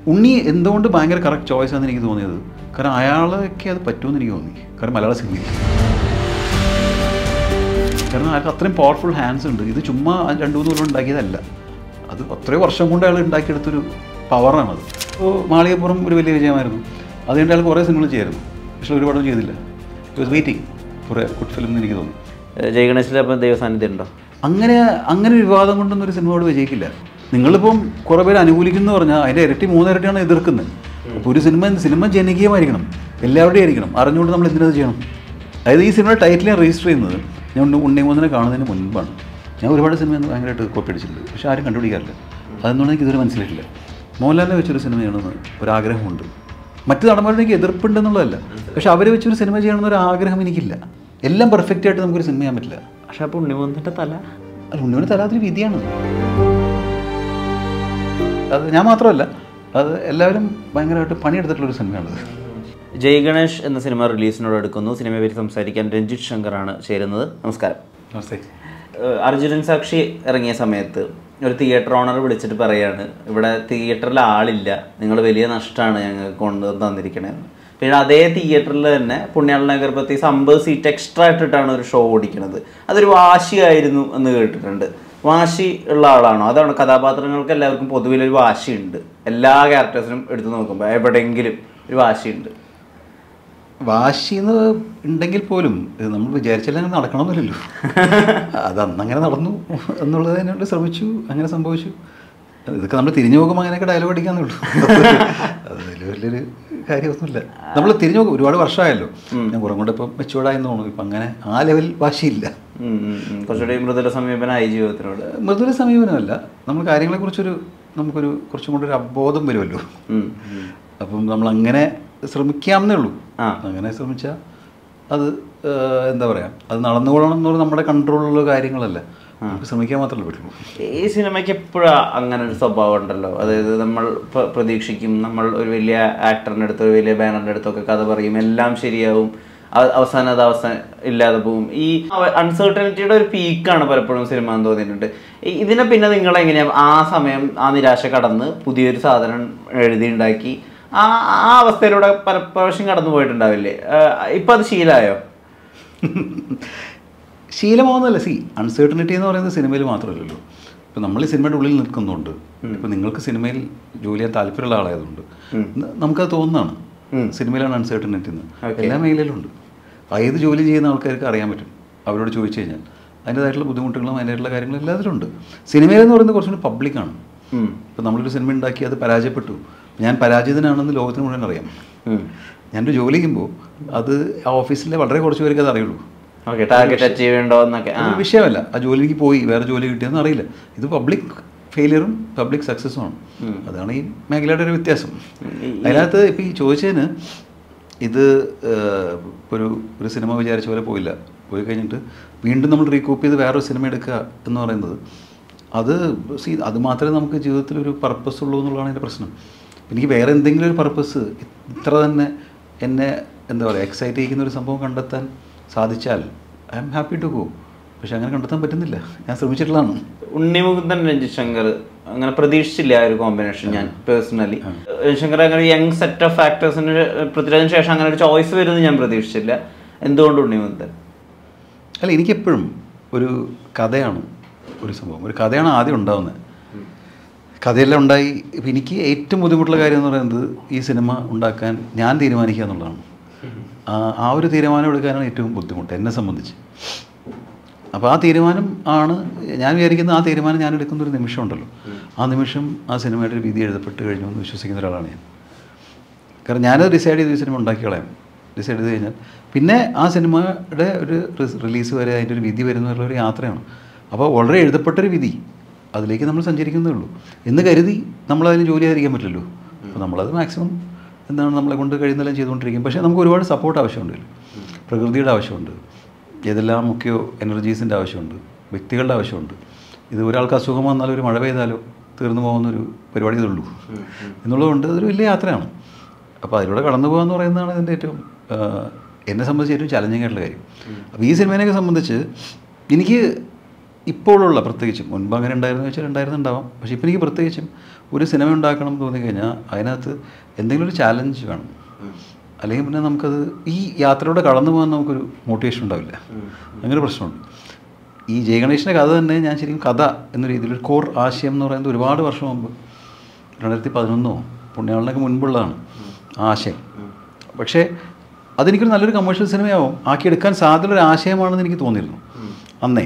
ഉണ്ണി എന്തുകൊണ്ട് ഭയങ്കര correct choice ആണെന്ന് എനിക്ക് തോന്നിയത് കാരണം അയാളൊക്കെ അത് പറ്റുമെന്ന് എനിക്ക് തോന്നി കാരണം മലയാള സിനിമയിൽ കാരണം അയാൾക്ക് അത്രയും പവർഫുൾ ഹാൻഡ്സ് ഉണ്ട് ഇത് ചുമ്മാ രണ്ടു മൂന്ന് കൊല്ലം ഉണ്ടാക്കിയതല്ല അത് അത്രയോ വർഷം കൊണ്ട് അയാൾ ഉണ്ടാക്കിയെടുത്തൊരു പവറാണത് അപ്പോൾ മാളികപ്പുറം ഒരു വലിയ വിജയമായിരുന്നു അതുകൊണ്ട് അയാൾ കുറേ സിനിമകൾ ചെയ്യായിരുന്നു പക്ഷേ ഒരുപാടൊന്നും ചെയ്തില്ല ഇറ്റ് വാസ് വെയിറ്റിംഗ് കുറേ ഗുഡ് ഫിലിം എന്ന് എനിക്ക് തോന്നി ജയ് ഗണേശിൽ അപ്പം ദൈവസാന്നിധ്യം ഉണ്ടോ അങ്ങനെ അങ്ങനെ ഒരു വിവാദം കൊണ്ടൊന്നും ഒരു സിനിമയോട് വിജയിക്കില്ല നിങ്ങളിപ്പം കുറേ പേര് അനുകൂലിക്കുന്നു പറഞ്ഞാൽ അതിൻ്റെ ഇരട്ടി മൂന്നിരട്ടിയാണ് എതിർക്കുന്നത് അപ്പോൾ ഒരു സിനിമ സിനിമ ജനകീയമായിരിക്കണം എല്ലാവരുടെയും ആയിരിക്കണം അറിഞ്ഞുകൊണ്ട് നമ്മൾ എന്തിനത് ചെയ്യണം അതായത് ഈ സിനിമയുടെ ടൈറ്റിൽ ഞാൻ രജിസ്റ്റർ ചെയ്യുന്നത് ഞാൻ ഉണ്ണി ഉണ്ണിമൂന്നിനെ കാണുന്നതിന് മുൻപാണ് ഞാൻ ഒരുപാട് സിനിമ ഭയങ്കരമായിട്ട് കോപ്പി അടിച്ചിട്ടുണ്ട് പക്ഷേ ആരും കണ്ടുപിടിക്കാറില്ല അതെന്നുള്ള എനിക്ക് ഇതുവരെ മനസ്സിലായിട്ടില്ല മോഹൻലാലിനെ വെച്ചൊരു സിനിമ ചെയ്യണമെന്ന് ഒരാഗ്രഹമുണ്ട് മറ്റു നടന്മാരുടെ എനിക്ക് എതിർപ്പുണ്ടെന്നുള്ളതല്ല പക്ഷെ അവരെ വെച്ചൊരു സിനിമ ചെയ്യണമെന്ന് ഒരു ആഗ്രഹം എനിക്കില്ല എല്ലാം പെർഫെക്റ്റ് ആയിട്ട് നമുക്കൊരു സിനിമ ചെയ്യാൻ പറ്റില്ല പക്ഷെ അപ്പോൾ ഉണ്ണിമൂന്നിൻ്റെ തല അല്ല ഉണ്ണിയോട് തരാത്തൊരു വിധിയാണ് അത് ഞാൻ മാത്രമല്ല അത് എല്ലാവരും ഭയങ്കരമായിട്ട് പണിയെടുത്തിട്ടുള്ളൊരു സിനിമയാണത് ജയ് ഗണേഷ് എന്ന സിനിമ റിലീസിനോട് അടുക്കുന്നു സിനിമയെ പറ്റി സംസാരിക്കാൻ രഞ്ജിത്ത് ശങ്കറാണ് ചേരുന്നത് നമസ്കാരം നമസ്തേ ഏഹ് അർജുനൻ സാക്ഷി ഇറങ്ങിയ സമയത്ത് ഒരു തിയേറ്റർ ഓണർ വിളിച്ചിട്ട് പറയാണ് ഇവിടെ തിയേറ്ററിൽ ആളില്ല നിങ്ങൾ വലിയ നഷ്ടമാണ് ഞങ്ങൾക്ക് കൊണ്ട് തന്നിരിക്കണേന്ന് പിന്നെ അതേ തിയേറ്ററിൽ തന്നെ പുണ്യാള നഗർപത്തി അമ്പത് സീറ്റ് എക്സ്ട്രാ ഇട്ടിട്ടാണ് ഒരു ഷോ ഓടിക്കുന്നത് അതൊരു വാശിയായിരുന്നു എന്ന് കേട്ടിട്ടുണ്ട് വാശി ഉള്ള ആളാണോ അതാണ് കഥാപാത്രങ്ങൾക്ക് എല്ലാവർക്കും പൊതുവിലൊരു വാശിയുണ്ട് എല്ലാ ക്യാരക്ടേഴ്സിനും എടുത്തു നോക്കുമ്പോൾ എവിടെയെങ്കിലും ഒരു വാശിയുണ്ട് വാശി എന്ന് ഉണ്ടെങ്കിൽ പോലും ഇത് നമ്മൾ വിചാരിച്ചാലും അങ്ങനെ നടക്കണമെന്നില്ലല്ലോ അത് അന്നങ്ങനെ നടന്നു എന്നുള്ളത് അതിനോട് ശ്രമിച്ചു അങ്ങനെ സംഭവിച്ചു ഇതൊക്കെ നമ്മൾ തിരിഞ്ഞു നോക്കുമ്പോൾ അങ്ങനെയൊക്കെ ഡയലോഗ് അടിക്കാന്നേ ഉള്ളൂ അതിൽ വലിയൊരു കാര്യമൊന്നുമില്ല നമ്മൾ തിരിഞ്ഞു നോക്കും ഒരുപാട് വർഷമായല്ലോ ഞാൻ കുറേ കൂടെ ഇപ്പം മെച്ചുവേർഡായെന്ന് തോന്നുന്നു ഇപ്പം അങ്ങനെ ആ ലെവൽ വാശിയില്ല ഉം, ഉം, ഉം. കുറച്ചുകൂടി മൃദുല സമീപനമായി ജീവിതത്തിനോട് മൃദുല സമീപനമല്ല നമ്മൾ കാര്യങ്ങളെക്കുറിച്ചൊരു നമുക്കൊരു കുറച്ചും കൂടെ ഒരു അവബോധം വരുമല്ലോ ഉം, ഉം. അപ്പം നമ്മൾ അങ്ങനെ ശ്രമിക്കാമെന്നേ ഉള്ളൂ ആ. അങ്ങനെ ശ്രമിച്ചാൽ അത് ഏഹ്, എന്താ പറയുക അത് നടന്നുകൊള്ളണം എന്നുള്ള നമ്മുടെ കൺട്രോളിലുള്ള കാര്യങ്ങളല്ല നമുക്ക് ശ്രമിക്കാൻ മാത്രമേ പറ്റുള്ളൂ ഈ സിനിമയ്ക്ക് എപ്പോഴാ അങ്ങനെ ഒരു സ്വഭാവം ഉണ്ടല്ലോ അതായത് നമ്മൾ പ്ര- പ്രതീക്ഷിക്കും നമ്മൾ ഒരു വലിയ ആക്ടറിൻ്റെ അടുത്ത് ഒരു വലിയ ബാനറിൻ്റെ അടുത്തൊക്കെ കഥ പറയും എല്ലാം ശരിയാവും അ- അവസാനം അത് അവസാനം ഇല്ലാതെ പോകും ഈ അൺസർട്ടനിറ്റിയുടെ ഒരു പീക്കാണ് പലപ്പോഴും സിനിമ എന്ന് തോന്നിയിട്ടുണ്ട് ഈ- ഇതിനെ പിന്നെ നിങ്ങൾ എങ്ങനെയാ ആ സമയം ആ നിരാശ കടന്ന് പുതിയൊരു സാധനം എഴുതി ഉണ്ടാക്കി ആ ആ അവസ്ഥയിലൂടെ പല പ്രാവശ്യം കടന്നു പോയിട്ടുണ്ടാവില്ലേ ഏഹ് ഇപ്പൊ അത് ശീലമായോ ശീലമാവുന്നതല്ല സി അൺസർട്ടനിറ്റി എന്ന് പറയുന്നത് സിനിമയിൽ മാത്രമല്ലല്ലോ ഇപ്പം നമ്മൾ ഈ സിനിമയുടെ ഉള്ളിൽ നിൽക്കുന്നുണ്ട് ഇപ്പം നിങ്ങൾക്ക് സിനിമയിൽ ജോലി ചെയ്യാൻ താല്പര്യമുള്ള ആളായതുകൊണ്ട് ന- നമുക്കത് തോന്നുന്നതാണ് സിനിമയിലാണ് അൺസർട്ടനിറ്റി എന്ന് എല്ലാ മേഖലയിലും ഉണ്ട് ഏത് ജോലി ചെയ്യുന്ന ആൾക്കാർക്ക് അറിയാൻ പറ്റും അവരോട് ചോദിച്ചു കഴിഞ്ഞാൽ അതിൻ്റെതായിട്ടുള്ള ബുദ്ധിമുട്ടുകളും അതിൻ്റെതായിട്ടുള്ള കാര്യങ്ങളും എല്ലാത്തിലും ഉണ്ട് സിനിമയിലെന്ന് പറയുന്നത് കുറച്ചുകൂടി പബ്ലിക്കാണ് ഉം. ഇപ്പം നമ്മളൊരു സിനിമ ഉണ്ടാക്കി അത് പരാജയപ്പെട്ടു ഞാൻ പരാജിതനാണെന്ന് ലോകത്തിന് മുഴുവൻ അറിയാം ഉം. ഞാനൊരു ജോലി ചെയ്യുമ്പോൾ അത് ആ ഓഫീസിലെ വളരെ കുറച്ച് പേർക്ക് അത് അറിയുള്ളൂ ഓക്കെ ടാർഗറ്റ് അച്ചീവ് ചെയ്യണ്ടോ എന്നൊക്കെ ആ അതൊരു വിഷയമല്ല ആ ജോലിക്ക് പോയി വേറെ ജോലി കിട്ടിയെന്ന് അറിയില്ല ഇത് പബ്ലിക് ഫെയിലിയറും പബ്ലിക് സക്സസ്സും ആണ് അതാണ് ഈ മേഖലയുടെ ഒരു വ്യത്യാസം അതിനകത്ത് ഇപ്പം ഈ ചോദിച്ചതിന് ഇത് ഏഹ്, ഇപ്പൊ ഒരു ഒരു സിനിമ വിചാരിച്ച പോലെ പോയില്ല പോയി കഴിഞ്ഞിട്ട് വീണ്ടും നമ്മൾ റീകോപ്പ് ചെയ്ത് വേറൊരു സിനിമ എടുക്കുക എന്ന് പറയുന്നത് അത് സി അത് മാത്രമേ നമുക്ക് ജീവിതത്തിൽ ഒരു പർപ്പസ് ഉള്ളൂ എന്നുള്ളതാണ് എൻ്റെ പ്രശ്നം എനിക്ക് വേറെ എന്തെങ്കിലും ഒരു പർപ്പസ് ഇത്ര തന്നെ എന്നെ എന്താ പറയുക എക്സൈറ്റ് ചെയ്യിക്കുന്ന ഒരു സംഭവം കണ്ടെത്താൻ സാധിച്ചാൽ I'm happy to go പക്ഷെ അങ്ങനെ കണ്ടെത്താൻ പറ്റുന്നില്ല ഞാൻ ശ്രമിച്ചിട്ടുള്ളതാണ് ഉണ്ണിമുകുന്ദൻ രഞ്ജിത് ശങ്കർ അങ്ങനെ പ്രതീക്ഷിച്ചില്ല ആ ഒരു കോമ്പിനേഷൻ ഞാൻ പേഴ്സണലി ശങ്കർ അങ്ങനെ യങ് സെറ്റ് ഓഫ് ആക്ടേഴ്സിന് പൃഥ്വിരാജിന് ശേഷം അങ്ങനെ ഒരു ചോയ്സ് വരുമെന്ന് ഞാൻ പ്രതീക്ഷിച്ചില്ല എന്തുകൊണ്ട് ഉണ്ണിമുകുന്ദൻ അല്ല എനിക്കെപ്പോഴും ഒരു കഥയാണ് ഒരു സംഭവം ഒരു കഥയാണ് ആദ്യം ഉണ്ടാവുന്നത് കഥയെല്ലാം ഉണ്ടായി ഇപ്പം എനിക്ക് ഏറ്റവും ബുദ്ധിമുട്ടുള്ള കാര്യം എന്ന് പറയുന്നത് ഈ സിനിമ ഉണ്ടാക്കാൻ ഞാൻ തീരുമാനിക്കുക എന്നുള്ളതാണ് ആ ആ ഒരു തീരുമാനം എടുക്കാനാണ് ഏറ്റവും ബുദ്ധിമുട്ട് എന്നെ സംബന്ധിച്ച് അപ്പോൾ ആ തീരുമാനം ആണ് ഞാൻ വിചാരിക്കുന്ന ആ തീരുമാനം ഞാൻ എടുക്കുന്ന ഒരു നിമിഷമുണ്ടല്ലോ ആ നിമിഷം ആ സിനിമയുടെ ഒരു വിധി എഴുതപ്പെട്ട് കഴിഞ്ഞു എന്ന് വിശ്വസിക്കുന്ന ഒരാളാണ് ഞാൻ കാരണം ഞാനത് ഡിസൈഡ് ചെയ്ത് ഈ സിനിമ ഉണ്ടാക്കി കളയാം ഡിസൈഡ് ചെയ്ത് കഴിഞ്ഞാൽ പിന്നെ ആ സിനിമയുടെ ഒരു റിലീസ് വരെ അതിൻ്റെ ഒരു വിധി വരുന്നുള്ള ഒരു യാത്രയാണ് അപ്പോൾ വളരെ എഴുതപ്പെട്ടൊരു വിധി അതിലേക്ക് നമ്മൾ സഞ്ചരിക്കുന്നേ ഉള്ളൂ എന്ന് കരുതി നമ്മളതിന് ജോലി ആയിരിക്കാൻ പറ്റില്ലല്ലോ അപ്പോൾ നമ്മളത് മാക്സിമം എന്താണ് നമ്മളെ കൊണ്ട് കഴിയുന്നതെല്ലാം ചെയ്തുകൊണ്ടിരിക്കും പക്ഷേ നമുക്ക് ഒരുപാട് സപ്പോർട്ട് ആവശ്യമുണ്ട് ഇതിൽ. പ്രകൃതിയുടെ ആവശ്യമുണ്ട് ഏതെല്ലാം മുഖ്യ എനർജീസിൻ്റെ ആവശ്യമുണ്ട് വ്യക്തികളുടെ ആവശ്യമുണ്ട് ഇത് ഒരാൾക്ക് അസുഖം വന്നാലോ ഒരു മഴ പെയ്താലോ തീർന്നു പോകുന്നൊരു പരിപാടി ഇതുള്ളൂ എന്നുള്ളതുകൊണ്ട് അതൊരു വലിയ യാത്രയാണ് അപ്പോൾ അതിലൂടെ കടന്നു പോകുക എന്ന് പറയുന്നതാണ് ഇതിൻ്റെ ഏറ്റവും ആ, എന്നെ സംബന്ധിച്ച് ഏറ്റവും ചലഞ്ചിങ് ആയിട്ടുള്ള കാര്യം അപ്പോൾ ഈ സിനിമേനെയൊക്കെ സംബന്ധിച്ച് എനിക്ക് ഇപ്പോഴുള്ള പ്രത്യേകിച്ചും മുൻപ് അങ്ങനെ ഉണ്ടായിരുന്നു വെച്ചാൽ ഉണ്ടായിരുന്നുണ്ടാവാം പക്ഷേ ഇപ്പോൾ എനിക്ക് പ്രത്യേകിച്ചും ഒരു സിനിമ ഉണ്ടാക്കണം എന്ന് തോന്നിക്കഴിഞ്ഞാൽ അതിനകത്ത് എന്തെങ്കിലും ഒരു ചാലഞ്ച് വേണം അല്ലെങ്കിൽ പിന്നെ നമുക്കത് ഈ യാത്രയിലൂടെ കടന്നു പോകാൻ നമുക്കൊരു മോട്ടിവേഷൻ ഉണ്ടാവില്ല അങ്ങനെ ഒരു പ്രശ്നമുണ്ട് ഈ ജയഗണേഷിൻ്റെ കഥ തന്നെ ഞാൻ ശരിക്കും കഥ എന്ന രീതിയിൽ ഒരു കോർ ആശയം എന്ന് പറയുന്നത് ഒരുപാട് വർഷം മുമ്പ് രണ്ടായിരത്തി പതിനൊന്നോ പുണ്യാളിനൊക്കെ മുൻപുള്ളതാണ് ആ ആശയം പക്ഷേ അതെനിക്കൊരു നല്ലൊരു കമേഴ്ഷ്യൽ സിനിമയാവും ആക്കിയെടുക്കാൻ സാധ്യതയുള്ള ഒരു ആശയമാണെന്ന് എനിക്ക് തോന്നിയിരുന്നു അന്നേ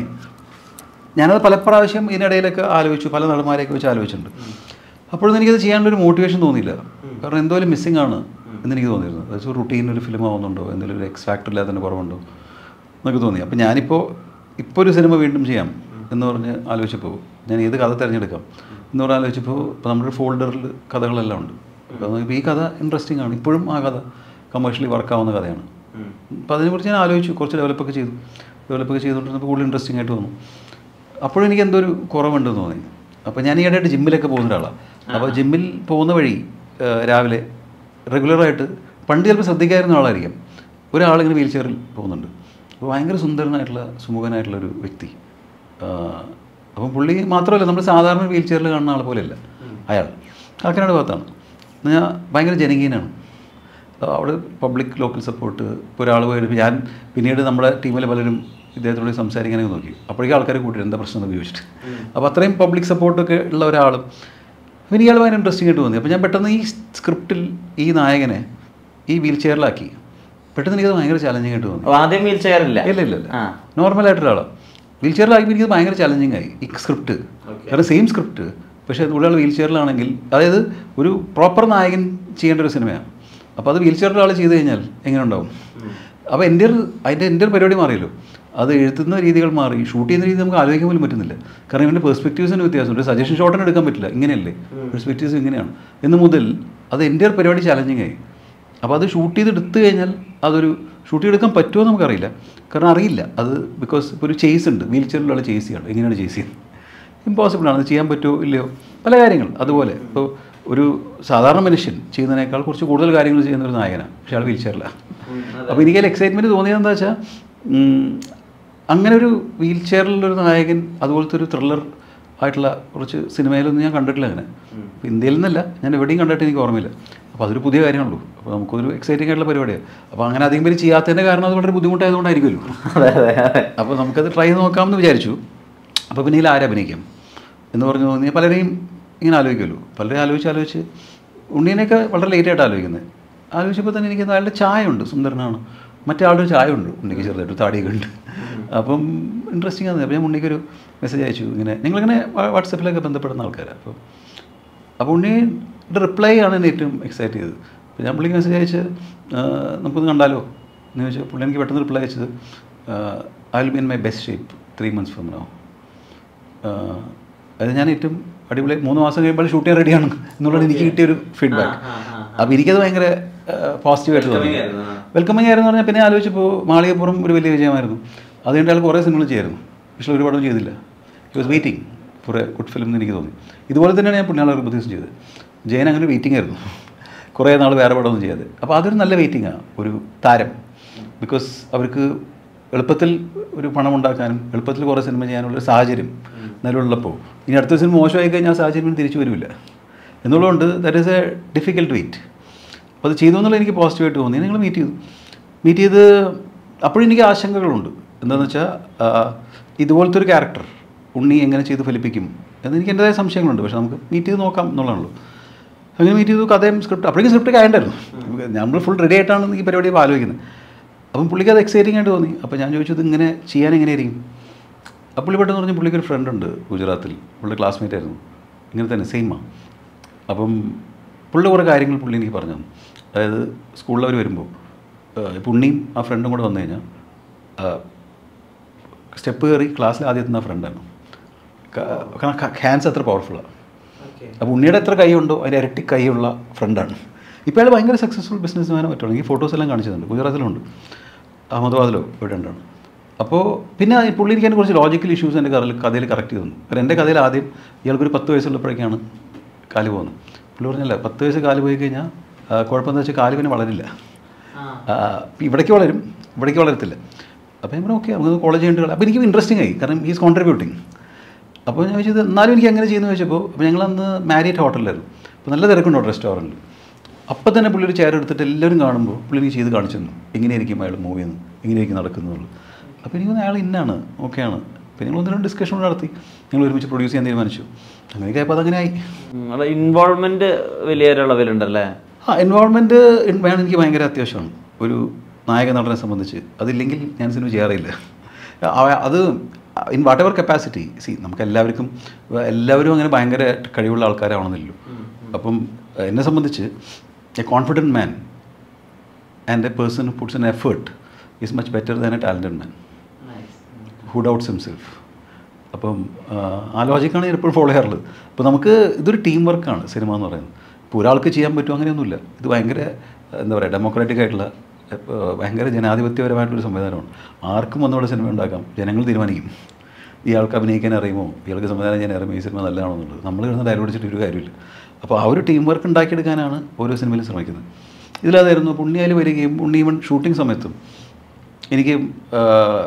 ഞാനത് പല പ്രാവശ്യം ഇതിനിടയിലൊക്കെ ആലോചിച്ചു പല നടന്മാരെയൊക്കെ വെച്ച് ആലോചിച്ചിട്ടുണ്ട് അപ്പോഴൊന്നും എനിക്കത് ചെയ്യാനുള്ളൊരു മോട്ടിവേഷൻ തോന്നിയില്ല കാരണം എന്തോലും മിസ്സിംഗ് ആണ് എന്നെനിക്ക് തോന്നിയിരുന്നു അതായത് ഒരു റുട്ടീൻ ഒരു ഫിലിം ആവുന്നുണ്ടോ എന്തെങ്കിലും ഒരു എക്സ് ഫാക്ടർ ഇല്ലാത്തതിന് കുറവുണ്ടോ എന്നൊക്കെ തോന്നി അപ്പോൾ ഞാനിപ്പോൾ ഇപ്പോൾ ഒരു സിനിമ വീണ്ടും ചെയ്യാം എന്ന് പറഞ്ഞ് ആലോചിച്ചപ്പോൾ ഞാൻ ഏത് കഥ തിരഞ്ഞെടുക്കാം എന്ന് പറഞ്ഞ് ആലോചിച്ചപ്പോൾ ഇപ്പോൾ നമ്മുടെ ഫോൾഡറിൽ കഥകളെല്ലാം ഉണ്ട് അപ്പോൾ ഇപ്പോൾ ഈ കഥ ഇൻട്രസ്റ്റിംഗ് ആണ് ഇപ്പോഴും ആ കഥ കമേഴ്ഷ്യലി വർക്കാവുന്ന കഥയാണ് അപ്പോൾ അതിനെക്കുറിച്ച് ഞാൻ ആലോചിച്ചു കുറച്ച് ഡെവലപ്പൊക്കെ ചെയ്തു ഡെവലപ്പൊക്കെ ചെയ്തുകൊണ്ടിരുന്നപ്പോൾ കൂടുതൽ ഇൻട്രസ്റ്റിംഗ് ആയിട്ട് തോന്നും അപ്പോഴും എനിക്ക് എന്തോ ഒരു കുറവുണ്ടെന്ന് തോന്നി അപ്പോൾ ഞാൻ ഈ ഇടയായിട്ട് ജിമ്മിലൊക്കെ പോകുന്ന ഒരാളാണ് അപ്പോൾ ജിമ്മിൽ പോകുന്ന വഴി ആ, രാവിലെ റെഗുലറായിട്ട് പണ്ട് ചിലപ്പോൾ ശ്രദ്ധിക്കാതിരുന്ന ആളായിരിക്കാം ഒരാളിങ്ങനെ വീൽ ചെയറിൽ പോകുന്നുണ്ട് അപ്പോൾ ഭയങ്കര സുന്ദരനായിട്ടുള്ള സുമുഖനായിട്ടുള്ള ഒരു വ്യക്തി ആ, അപ്പം പുള്ളി മാത്രമല്ല നമ്മൾ സാധാരണ വീൽ ചെയറിൽ കാണുന്ന ആളെ പോലെയല്ല അയാൾ കാക്കനാട് ഭാഗത്താണ് ഞാൻ ഭയങ്കര ജനകീയനാണ് അവിടെ പബ്ലിക് ലോക്കൽ സപ്പോർട്ട് ഇപ്പോൾ ഒരാൾ പോയിട്ട് ഞാൻ പിന്നീട് നമ്മുടെ ടീമിലെ പലരും ഇദ്ദേഹത്തോട് സംസാരിക്കാനൊക്കെ നോക്കി അപ്പോഴേക്കും ആൾക്കാരെ കൂട്ടി എന്താ പ്രശ്നം എന്ന് ചോദിച്ചിട്ട് അപ്പോൾ അത്രയും പബ്ലിക് സപ്പോർട്ടൊക്കെ ഉള്ള ഒരാളും പിന്നെ ഇയാൾ ഭയങ്കര ഇൻട്രസ്റ്റിംഗ് ആയിട്ട് തോന്നി അപ്പോൾ ഞാൻ പെട്ടെന്ന് ഈ സ്ക്രിപ്റ്റിൽ ഈ നായകനെ ഈ വീൽ ചെയറിലാക്കി പെട്ടെന്ന് എനിക്കത് ഭയങ്കര ചാലഞ്ചിങ് ആയിട്ട് തോന്നി അപ്പൊ ആദ്യം വീൽ ചെയർ ഇല്ല ഇല്ല ഇല്ല ഇല്ല ആ. നോർമലായിട്ടൊരാളാണ് വീൽ ചെയറിലാക്കി എനിക്ക് ഭയങ്കര ചലഞ്ചിങ് ആയി ഈ സ്ക്രിപ്റ്റ് കാരണം സെയിം സ്ക്രിപ്റ്റ് പക്ഷേ ഒരാൾ വീൽ ചെയറിലാണെങ്കിൽ അതായത് ഒരു പ്രോപ്പർ നായകൻ ചെയ്യേണ്ട ഒരു സിനിമയാണ് അപ്പോൾ അത് വീൽ ചെയറിൽ ആൾ ചെയ്ത് കഴിഞ്ഞാൽ എങ്ങനെ ഉണ്ടാവും അപ്പോൾ എൻ്റെ ഒരു അതിൻ്റെ എൻ്റെ ഒരു പരിപാടി മാറിയല്ലോ അത് എഴുതുന്ന രീതികൾ മാറി ഷൂട്ട് ചെയ്യുന്ന രീതി നമുക്ക് ആലോചിക്കാൻ പോലും പറ്റുന്നില്ല കാരണം ഇവൻ്റെ പെർസ്പെക്റ്റീവ്സിന് വ്യത്യാസമുണ്ട് ഒരു സജഷൻ ഷോട്ടിന് എടുക്കാൻ പറ്റില്ല ഇങ്ങനെയല്ലേ പെർസ്പെക്റ്റീവ്സ് ഇങ്ങനെയാണ് എന്ന് മുതൽ അത് എൻ്റെ ഒരു പരിപാടി ചലഞ്ചിങ് ആയി അപ്പോൾ അത് ഷൂട്ട് ചെയ്ത് എടുത്തു കഴിഞ്ഞാൽ അതൊരു ഷൂട്ട് ചെയ്തെടുക്കാൻ പറ്റുമോ എന്ന് നമുക്കറിയില്ല കാരണം അറിയില്ല അത് ബിക്കോസ് ഇപ്പോൾ ഒരു ചേസ് ഉണ്ട് വീൽ ചെയറിലുള്ള ചേസ് ചെയ്യണം എങ്ങനെയാണ് ചേസ് ചെയ്യുന്നത് ഇമ്പോസിബിൾ ആണ് അത് ചെയ്യാൻ പറ്റുമോ ഇല്ലയോ പല കാര്യങ്ങൾ അതുപോലെ ഇപ്പോൾ ഒരു സാധാരണ മനുഷ്യൻ ചെയ്യുന്നതിനേക്കാൾ കുറച്ച് കൂടുതൽ കാര്യങ്ങൾ ചെയ്യുന്ന ഒരു നായകനാണ് പക്ഷേ ആൾ വീൽ ചെയറിലാണ് അപ്പോൾ എനിക്ക് അതിൽ എക്സൈറ്റ്മെൻറ്റ് തോന്നിയത് എന്താ വെച്ചാൽ അങ്ങനെ ഒരു വീൽ ചെയറിലൊരു നായകൻ അതുപോലത്തെ ഒരു ത്രില്ലർ ആയിട്ടുള്ള കുറച്ച് സിനിമയിലൊന്നും ഞാൻ കണ്ടിട്ടില്ല അങ്ങനെ അപ്പോൾ ഇന്ത്യയിൽ നിന്നല്ല ഞാൻ എവിടെയും കണ്ടിട്ട് എനിക്ക് ഓർമ്മയില്ല അപ്പോൾ അതൊരു പുതിയ കാര്യമാണല്ലോ അപ്പോൾ നമുക്കൊരു എക്സൈറ്റിംഗ് ആയിട്ടുള്ള പരിപാടിയാണ് അപ്പോൾ അങ്ങനെ അധികം പേര് ചെയ്യാത്തതിൻ്റെ കാരണം അത് വളരെ ബുദ്ധിമുട്ടായതുകൊണ്ടായിരിക്കുമല്ലോ അതെ അതെ അതെ അപ്പോൾ നമുക്കത് ട്രൈ ചെയ്ത് നോക്കാമെന്ന് വിചാരിച്ചു അപ്പോൾ പിന്നെ ഇതിൽ ആരഭിനയിക്കാം എന്ന് പറഞ്ഞു തോന്നി പലരെയും ഇങ്ങനെ ആലോചിക്കുമല്ലോ പലരെയും ആലോചിച്ച് ആലോചിച്ച് ഉണ്ണീനെയൊക്കെ വളരെ ലേറ്റായിട്ട് ആലോചിക്കുന്നത് ആലോചിച്ചപ്പോൾ തന്നെ എനിക്ക് അയാളുടെ ചായ ഉണ്ട് സുന്ദരനാണ് മറ്റേ ആളുടെ ഒരു ചായ ഉണ്ട് ഉണ്ണിക്ക് ചെറുതായിട്ട് താടിയൊക്കെ ഉണ്ട് അപ്പം ഇൻട്രസ്റ്റിംഗ് ആണ് അപ്പോൾ ഞാൻ ഉണ്ണിക്കൊരു മെസ്സേജ് അയച്ചു ഇങ്ങനെ ഞങ്ങളിങ്ങനെ വാ- വാട്സപ്പിലൊക്കെ ബന്ധപ്പെടുന്ന ആൾക്കാരാണ് അപ്പോൾ അപ്പോൾ ഉണ്ണിയുടെ റിപ്ലൈ ആണ് എന്നെ ഏറ്റവും എക്സൈറ്റ് ചെയ്തത് അപ്പോൾ ഞാൻ പുള്ളിക്ക് മെസ്സേജ് അയച്ച് ആ, നമുക്കൊന്ന് കണ്ടാലോ എന്ന് ചോദിച്ചാൽ പുള്ളി എനിക്ക് പെട്ടെന്ന് റിപ്ലൈ അയച്ചത് I will be in my best shape three months from now അത് ഞാൻ ഏറ്റവും അടിപൊളി മൂന്ന് മാസം കഴിയുമ്പോൾ ഷൂട്ട് ചെയ്യാൻ റെഡിയാണ് എന്നുള്ളത് എനിക്ക് കിട്ടിയൊരു ഫീഡ്ബാക്ക് ആ, ആ, ആ. അപ്പോൾ എനിക്കത് ഭയങ്കര പോസിറ്റീവായിട്ട് തോന്നി Welcoming ആയിരുന്നു, ആ. വെൽക്കമിങ് ആയിരുന്നു പറഞ്ഞാൽ പിന്നെ ആലോചിച്ചപ്പോൾ മാളികപ്പുറം ഒരു വലിയ വിജയമായിരുന്നു അത് കഴിഞ്ഞിട്ട് അയാൾ കുറേ സിനിമകൾ ചെയ്യായിരുന്നു പക്ഷേ ഒരു പടം ചെയ്തില്ല he was waiting for a good film എന്ന് എനിക്ക് തോന്നി ഇതുപോലെ തന്നെയാണ് ഞാൻ പുണ്യാള പ്രദേശം ചെയ്തത് ജയൻ അങ്ങനെ വെയിറ്റിംഗ് ആയിരുന്നു കുറേ നാൾ വേറെ പടമൊന്നും ചെയ്യാതെ അപ്പോൾ അതൊരു നല്ല വെയിറ്റിംഗാണ് ഒരു താരം ബിക്കോസ് അവർക്ക് എളുപ്പത്തിൽ ഒരു പണം ഉണ്ടാക്കാനും എളുപ്പത്തിൽ കുറേ സിനിമ ചെയ്യാനുള്ള ഒരു സാഹചര്യം നിലവിലുള്ളപ്പോൾ ഇനി അടുത്ത സിനിമ മോശമായി കഴിഞ്ഞാൽ ആ സാഹചര്യം പിന്നെ തിരിച്ചു വരില്ല എന്നുള്ളതുകൊണ്ട് that is a difficult wait അപ്പോൾ അത് ചെയ്തു എന്നുള്ളത് എനിക്ക് പോസിറ്റീവായിട്ട് തോന്നി നിങ്ങൾ മീറ്റ് ചെയ്തു മീറ്റ് ചെയ്ത് അപ്പോഴും എനിക്ക് ആശങ്കകളുണ്ട് എന്താണെന്ന് വെച്ചാൽ ആ, ഇതുപോലത്തെ ഒരു ക്യാരക്ടർ ഉണ്ണി എങ്ങനെ ചെയ്ത് ഫലിപ്പിക്കും എന്ന് എനിക്ക് എൻ്റെതായ സംശയങ്ങളുണ്ട് പക്ഷെ നമുക്ക് മീറ്റ് ചെയ്ത് നോക്കാം എന്നുള്ളതാണല്ലോ അങ്ങനെ മീറ്റ് ചെയ്തു കഥയും സ്ക്രിപ്റ്റ് അപ്പോഴേക്കും സ്ക്രിപ്റ്റ് ആയിട്ടുണ്ടായിരുന്നു നമ്മൾ ഫുൾ റെഡി ആയിട്ടാണ് ഈ പരിപാടി ഇപ്പോൾ ആലോചിക്കുന്നത് അപ്പം പുള്ളിക്ക് അത് എക്സൈറ്റിംഗ് ആയിട്ട് തോന്നി അപ്പോൾ ഞാൻ ചോദിച്ചു ഇത് ഇങ്ങനെ ചെയ്യാൻ എങ്ങനെയായിരിക്കും അപ്പോൾ പുള്ളി പെട്ടെന്ന് പറഞ്ഞ് പുള്ളിക്ക് ഒരു ഫ്രണ്ട് ഉണ്ട് ഗുജറാത്തിൽ പുള്ളിയുടെ ക്ലാസ്മേറ്റ് ആയിരുന്നു ഇങ്ങനെ തന്നെ സെയിമാണ് അപ്പം പുള്ളി കുറേ കാര്യങ്ങൾ പുള്ളി എനിക്ക് പറഞ്ഞു തന്നു അതായത് സ്കൂളിൽ അവർ വരുമ്പോൾ ഇപ്പോൾ ഉണ്ണിയും ആ ഫ്രണ്ടും കൂടെ വന്നു കഴിഞ്ഞാൽ സ്റ്റെപ്പ് കയറി ക്ലാസ്സിൽ ആദ്യം എത്തുന്ന ഫ്രണ്ടാണ് കാരണം ഹാൻഡ്സ് അത്ര പവർഫുള്ളാണ് അപ്പോൾ ഉണ്ണിയുടെ എത്ര കൈയുണ്ടോ അതിൻ്റെ ഇരട്ടി കൈയുള്ള ഫ്രണ്ടാണ് ഇപ്പോൾ അയാൾ ഭയങ്കര സക്സസ്ഫുൾ ബിസിനസ് മാനോ പറ്റുള്ളൂ എനിക്ക് ഫോട്ടോസ് എല്ലാം കാണിച്ചിട്ടുണ്ട് ഗുജറാത്തിലുണ്ട് അഹമ്മദാബാദിലോ ഇവിടെ ഉണ്ടാണ് അപ്പോൾ പിന്നെ ഈ പുള്ളി എനിക്ക് അതിനെ കുറച്ച് ലോജിക്കൽ ഇഷ്യൂസ് എൻ്റെ കഥയിൽ കഥയിൽ കറക്റ്റ് ചെയ്തു തന്നു കാരണം എൻ്റെ കഥയിൽ ആദ്യം ഇയാൾക്കൊരു പത്ത് വയസ്സുള്ളപ്പോഴേക്കാണ് കാല് പോകുന്നത് പുള്ളി പറഞ്ഞല്ല പത്ത് വയസ്സ് കാല് പോയി കഴിഞ്ഞാൽ കുഴപ്പമെന്ന് വെച്ചാൽ കാല് പിന്നെ വളരില്ല ആ, ഇവിടേക്ക് വളരും ഇവിടേക്ക് വളരത്തില്ല അപ്പോൾ ഞാൻ പറഞ്ഞു ഓക്കെ നമുക്ക് കോളേജ് ചെയ്യേണ്ട അപ്പോൾ എനിക്ക് ഇൻട്രസ്റ്റിംഗ് ആയി കാരണം ഈസ് കോൺട്രിബ്യൂട്ടിങ് അപ്പോൾ ഞാൻ ചോദിച്ചത് എന്നാലും എനിക്ക് എങ്ങനെ ചെയ്യുന്നു ചോദിച്ചപ്പോൾ അപ്പോൾ ഞങ്ങൾ അന്ന് മാരിയറ്റ് ഹോട്ടലിലായിരുന്നു അപ്പോൾ നല്ല തിരക്കുണ്ടോ റെസ്റ്റോറൻറ്റിൽ അപ്പോൾ തന്നെ പുള്ളി ഒരു ചെയർ എടുത്തിട്ട് എല്ലാവരും കാണുമ്പോൾ പുള്ളി എനിക്ക് ചെയ്ത് കാണിച്ചു തന്നു എങ്ങനെയായിരിക്കും അയാൾ മൂവ് ചെയ്യുന്നത് എങ്ങനെയായിരിക്കും നടക്കുന്നുള്ളൂ അപ്പോൾ എനിക്ക് തോന്നുന്നു അയാൾ ഇന്നാണ് ഓക്കെയാണ് പിന്നെ ഞങ്ങൾ ഒന്ന് രണ്ട് ഡിസ്കഷൻ നടത്തി ഞങ്ങൾ ഒരുമിച്ച് പ്രൊഡ്യൂസ് ചെയ്യാൻ തീരുമാനിച്ചു അങ്ങനെയൊക്കെ ആയപ്പോൾ അതങ്ങനെ ആയി ഇൻവോൾവ്മെന്റ് വലിയൊരളവിലുണ്ടല്ലേ ആ എൻവയോൺമെൻറ്റ് വേണം എനിക്ക് ഭയങ്കര അത്യാവശ്യമാണ് ഒരു നായക നടനെ സംബന്ധിച്ച് അതില്ലെങ്കിൽ ഞാൻ സിനിമ ചെയ്യാറില്ല അവ- അത് ഇൻ വാട്ട് എവർ കപ്പാസിറ്റി സി നമുക്ക് എല്ലാവർക്കും എല്ലാവരും അങ്ങനെ ഭയങ്കര കഴിവുള്ള ആൾക്കാരാവണമെന്നില്ലല്ലോ അപ്പം എന്നെ സംബന്ധിച്ച് a confident man and a person puts an effort is much better than a talented man who doubts himself അപ്പം ആ, ആ ലോജിക്കാണ് ഞാൻ എപ്പോഴും ഫോളോ ചെയ്യാറുള്ളത് അപ്പോൾ നമുക്ക് ഇതൊരു ടീം വർക്കാണ് സിനിമ എന്ന് പറയുന്നത് ഇപ്പോൾ ഒരാൾക്ക് ചെയ്യാൻ പറ്റും അങ്ങനെയൊന്നുമില്ല ഇത് ഭയങ്കര എന്താ പറയുക ഡെമോക്രാറ്റിക് ആയിട്ടുള്ള ഏ, ഭയങ്കര ജനാധിപത്യപരമായിട്ടുള്ള സംവിധാനമാണ് ആർക്കും ഒന്നുകൂടെ സിനിമ ഉണ്ടാക്കാം ജനങ്ങൾ തീരുമാനിക്കും ഇയാൾക്ക് അഭിനയിക്കാൻ അറിയുമോ ഇയാൾക്ക് സംവിധാനം ചെയ്യാൻ അറിയുമോ ഈ സിനിമ നല്ലതാണോ എന്നുള്ളത് നമ്മൾ കിടന്ന് ഡയലോഗ് അടിച്ചിട്ട് ഒരു കാര്യമില്ല അപ്പോൾ ആ ഒരു ടീം വർക്ക് ഉണ്ടാക്കിയെടുക്കാനാണ് ഓരോ സിനിമയിലും ശ്രമിക്കുന്നത് ഇതിലതായിരുന്നു പുണ്യാൽ വരികയും ഉണ്ണി ഈവൻ ഷൂട്ടിംഗ് സമയത്തും എനിക്ക് ആ,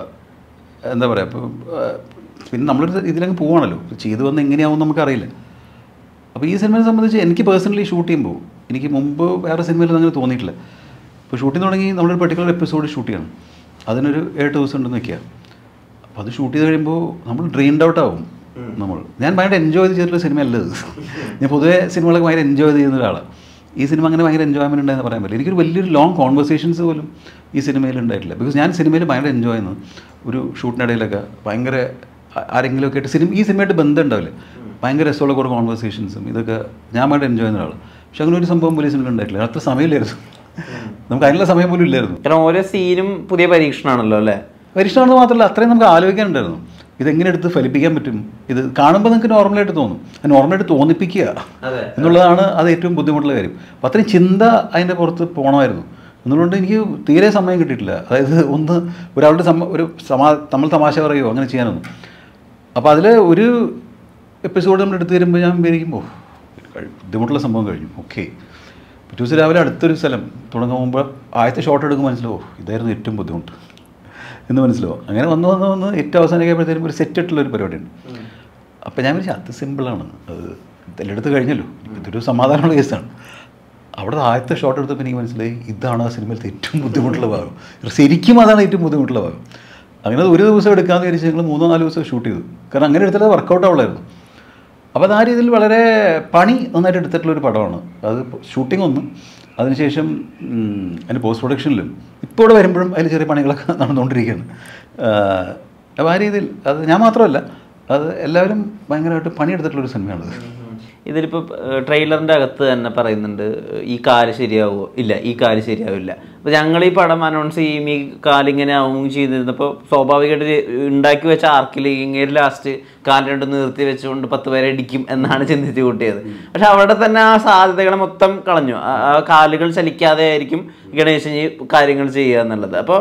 എന്താ പറയുക ഇപ്പോൾ പിന്നെ നമ്മളൊരു ഇതിലങ്ങ് പോവാണല്ലോ ചെയ്തു വന്ന് എങ്ങനെയാവും നമുക്കറിയില്ല അപ്പോൾ ഈ സിനിമയെ സംബന്ധിച്ച് എനിക്ക് പേഴ്സണലി ഷൂട്ട് ചെയ്യുമ്പോൾ എനിക്ക് മുമ്പ് വേറെ സിനിമയിലൊന്നും അങ്ങനെ തോന്നിയിട്ടില്ല ഇപ്പോൾ ഷൂട്ടിംഗ് തുടങ്ങി നമ്മളൊരു പെർട്ടിക്കുലർ എപ്പിസോഡ് ഷൂട്ട് ചെയ്യണം അതിനൊരു ഏഴ് ദിവസം ഉണ്ടെന്ന് വെക്കുക അപ്പോൾ അത് ഷൂട്ട് ചെയ്ത് കഴിയുമ്പോൾ നമ്മൾ ഡ്രീംഡ് ഔട്ട് ആവും നമ്മൾ ഞാൻ ഭയങ്കര എൻജോയ് ചെയ്തിട്ടുള്ള സിനിമ അല്ല ഇത് ഞാൻ പൊതുവേ സിനിമകളൊക്കെ ഭയങ്കര എൻജോയ് ചെയ്യുന്ന ഒരാളാണ് ഈ സിനിമ അങ്ങനെ ഭയങ്കര എൻജോയ്മെൻറ്റ് ഉണ്ടായെന്ന് പറയാൻ പറ്റില്ല എനിക്കൊരു വലിയൊരു ലോങ് കോൺവെർസേഷൻസ് പോലും ഈ സിനിമയിൽ ഉണ്ടായിട്ടില്ല ബിക്കോസ് ഞാൻ സിനിമയിൽ ഭയങ്കര എൻജോയ് ചെയ്യുന്നു ഒരു ഷൂട്ടിനിടയിലൊക്കെ ഭയങ്കര ആ- ആരെങ്കിലുമൊക്കെ ആയിട്ട് സിനിമ ഈ സിനിമയായിട്ട് ബന്ധം ഉണ്ടാവില്ലേ ഭയങ്കര രസമുള്ള കുറേ കോൺവെർസേഷൻസും ഇതൊക്കെ ഞാൻ ഭയങ്കര എൻജോയ് ചെയ്യുന്ന ഒരാളാണ് പക്ഷെ അങ്ങനെ ഒരു സംഭവം പോലും ഈ സിനിമയിൽ ഉണ്ടായിട്ടില്ല അത്ര സമയമില്ലായിരുന്നു നമുക്ക് അതിനുള്ള സമയം പോലും ഇല്ലായിരുന്നു കാരണം ഓരോ സീനും പുതിയ പരീക്ഷണമാണല്ലോ അല്ലേ പരിഷ്ഠമാണെന്ന് മാത്രമല്ല അത്രയും നമുക്ക് ആലോചിക്കാനുണ്ടായിരുന്നു ഇതെങ്ങനെ എടുത്ത് ഫലിപ്പിക്കാൻ പറ്റും ഇത് കാണുമ്പോൾ നിങ്ങൾക്ക് നോർമലായിട്ട് തോന്നും അത് നോർമലായിട്ട് തോന്നിപ്പിക്കുക അതെ. എന്നുള്ളതാണ് അത് ഏറ്റവും ബുദ്ധിമുട്ടുള്ള കാര്യം അപ്പം അത്രയും ചിന്ത അതിൻ്റെ പുറത്ത് പോകണമായിരുന്നു എന്നുകൊണ്ട് എനിക്ക് തീരെ സമയം കിട്ടിയിട്ടില്ല അതായത് ഒന്ന് ഒരാളുടെ സമ ഒരു സമാ നമ്മൾ തമാശ പറയുമോ അങ്ങനെ ചെയ്യാനൊന്നും അപ്പോൾ അതിൽ ഒരു എപ്പിസോഡ് നമ്മൾ എടുത്തു തരുമ്പോൾ ഞാൻ വിചാരിക്കുമ്പോൾ ബുദ്ധിമുട്ടുള്ള സംഭവം കഴിഞ്ഞു ഓക്കെ പിറ്റേ ദിവസം രാവിലെ അടുത്തൊരു സ്ഥലം തുടങ്ങാൻ മുമ്പ് ആദ്യത്തെ ഷോട്ട് എടുക്കുമ്പോൾ മനസ്സിലാവും ഇതായിരുന്നു ഏറ്റവും ബുദ്ധിമുട്ട് എന്ന് മനസ്സിലാവും അങ്ങനെ വന്ന് വന്ന് വന്ന് ഏറ്റവും അവസാനിക്കുമ്പോഴത്തേനും ഒരു സെറ്റ് ഇട്ടുള്ള ഒരു പരിപാടിയുണ്ട് അപ്പോൾ ഞാൻ വിചാരിച്ചു അത് സിമ്പിളാണ് അത് ഇതെല്ലാം എടുത്ത് കഴിഞ്ഞല്ലോ ഇതൊരു സമാധാനമുള്ള കേസാണ് അവിടെ ആദ്യത്തെ ഷോട്ട് എടുത്തപ്പോൾ എനിക്ക് മനസ്സിലായി ഇതാണ് ആ സിനിമയിലത്തെ ഏറ്റവും ബുദ്ധിമുട്ടുള്ള ഭാഗം ശരിക്കും അതാണ് ഏറ്റവും ബുദ്ധിമുട്ടുള്ള ഭാഗം അങ്ങനെ അത് ഒരു ദിവസം എടുക്കാമെന്ന് വിചാരിച്ച് ഞങ്ങൾ മൂന്നോ നാല് ദിവസം ഷൂട്ട് ചെയ്തു കാരണം അങ്ങനെ എടുത്താൽ വർക്കൗട്ട് ആവുള്ളായിരുന്നു അപ്പോൾ അത് ആ രീതിയിൽ വളരെ പണി നന്നായിട്ട് എടുത്തിട്ടുള്ള ഒരു പടമാണ് അത് ഷൂട്ടിംഗ് ഒന്നും അതിനുശേഷം ഉം, അതിൻ്റെ പോസ്റ്റ് പ്രൊഡക്ഷനിലും ഇപ്പോൾ ഇവിടെ വരുമ്പോഴും അതിൽ ചെറിയ പണികളൊക്കെ നടന്നുകൊണ്ടിരിക്കുകയാണ് ആഹ്, അപ്പോൾ ആ രീതിയിൽ അത് ഞാൻ മാത്രമല്ല അത് എല്ലാവരും ഭയങ്കരമായിട്ട് പണിയെടുത്തിട്ടുള്ളൊരു സിനിമയാണത് ഇതിലിപ്പോൾ ട്രെയിലറിൻ്റെ അകത്ത് തന്നെ പറയുന്നുണ്ട് ഈ കാല് ശരിയാവുമോ ഇല്ല ഈ കാല് ശരിയാവില്ല അപ്പോൾ ഞങ്ങൾ ഈ പടം അനൗൺസ് ചെയ്യും ഈ കാലിങ്ങനെ ആവും ചെയ്തിരുന്നപ്പോൾ സ്വാഭാവികമായിട്ട് ഉണ്ടാക്കി വെച്ച ആർക്കിൽ ഇങ്ങനെ ലാസ്റ്റ് കാല് രണ്ട് നിർത്തി വെച്ചുകൊണ്ട് പത്ത് പേരെ ഇടിക്കും എന്നാണ് ചിന്തിച്ച് കൂട്ടിയത് പക്ഷെ അവിടെ തന്നെ ആ സാധ്യതകളെ മൊത്തം കളഞ്ഞു ആ- ആ കാലുകൾ ചലിക്കാതെ ആയിരിക്കും ഗണേശൻ ഈ കാര്യങ്ങൾ ചെയ്യുക എന്നുള്ളത് അപ്പോൾ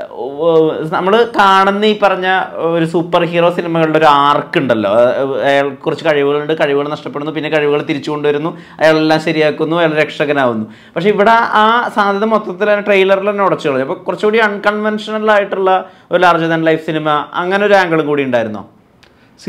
നമ്മൾ കാണുന്ന ഈ പറഞ്ഞ ഒരു സൂപ്പർ ഹീറോ സിനിമകളുടെ ഒരു ആർക്ക് ഉണ്ടല്ലോ അഹ് അയാൾ കുറച്ച് കഴിവുകളുണ്ട് കഴിവുകൾ നഷ്ടപ്പെടുന്നു പിന്നെ കഴിവുകൾ തിരിച്ചു കൊണ്ടുവരുന്നു അയാളെല്ലാം ശരിയാക്കുന്നു അയാൾ രക്ഷകനാവുന്നു പക്ഷെ ഇവിടെ ആ സാധ്യത മൊത്തത്തിൽ തന്നെ ട്രെയിലറിൽ തന്നെ ഉടച്ചു കളഞ്ഞു അപ്പോൾ കുറച്ചുകൂടി അൺകൺവെൻഷണൽ ആയിട്ടുള്ള ഒരു ലാർജർ ദാൻ ലൈഫ് സിനിമ അങ്ങനെ ഒരു ആംഗിളും കൂടി ഉണ്ടായിരുന്നോ സി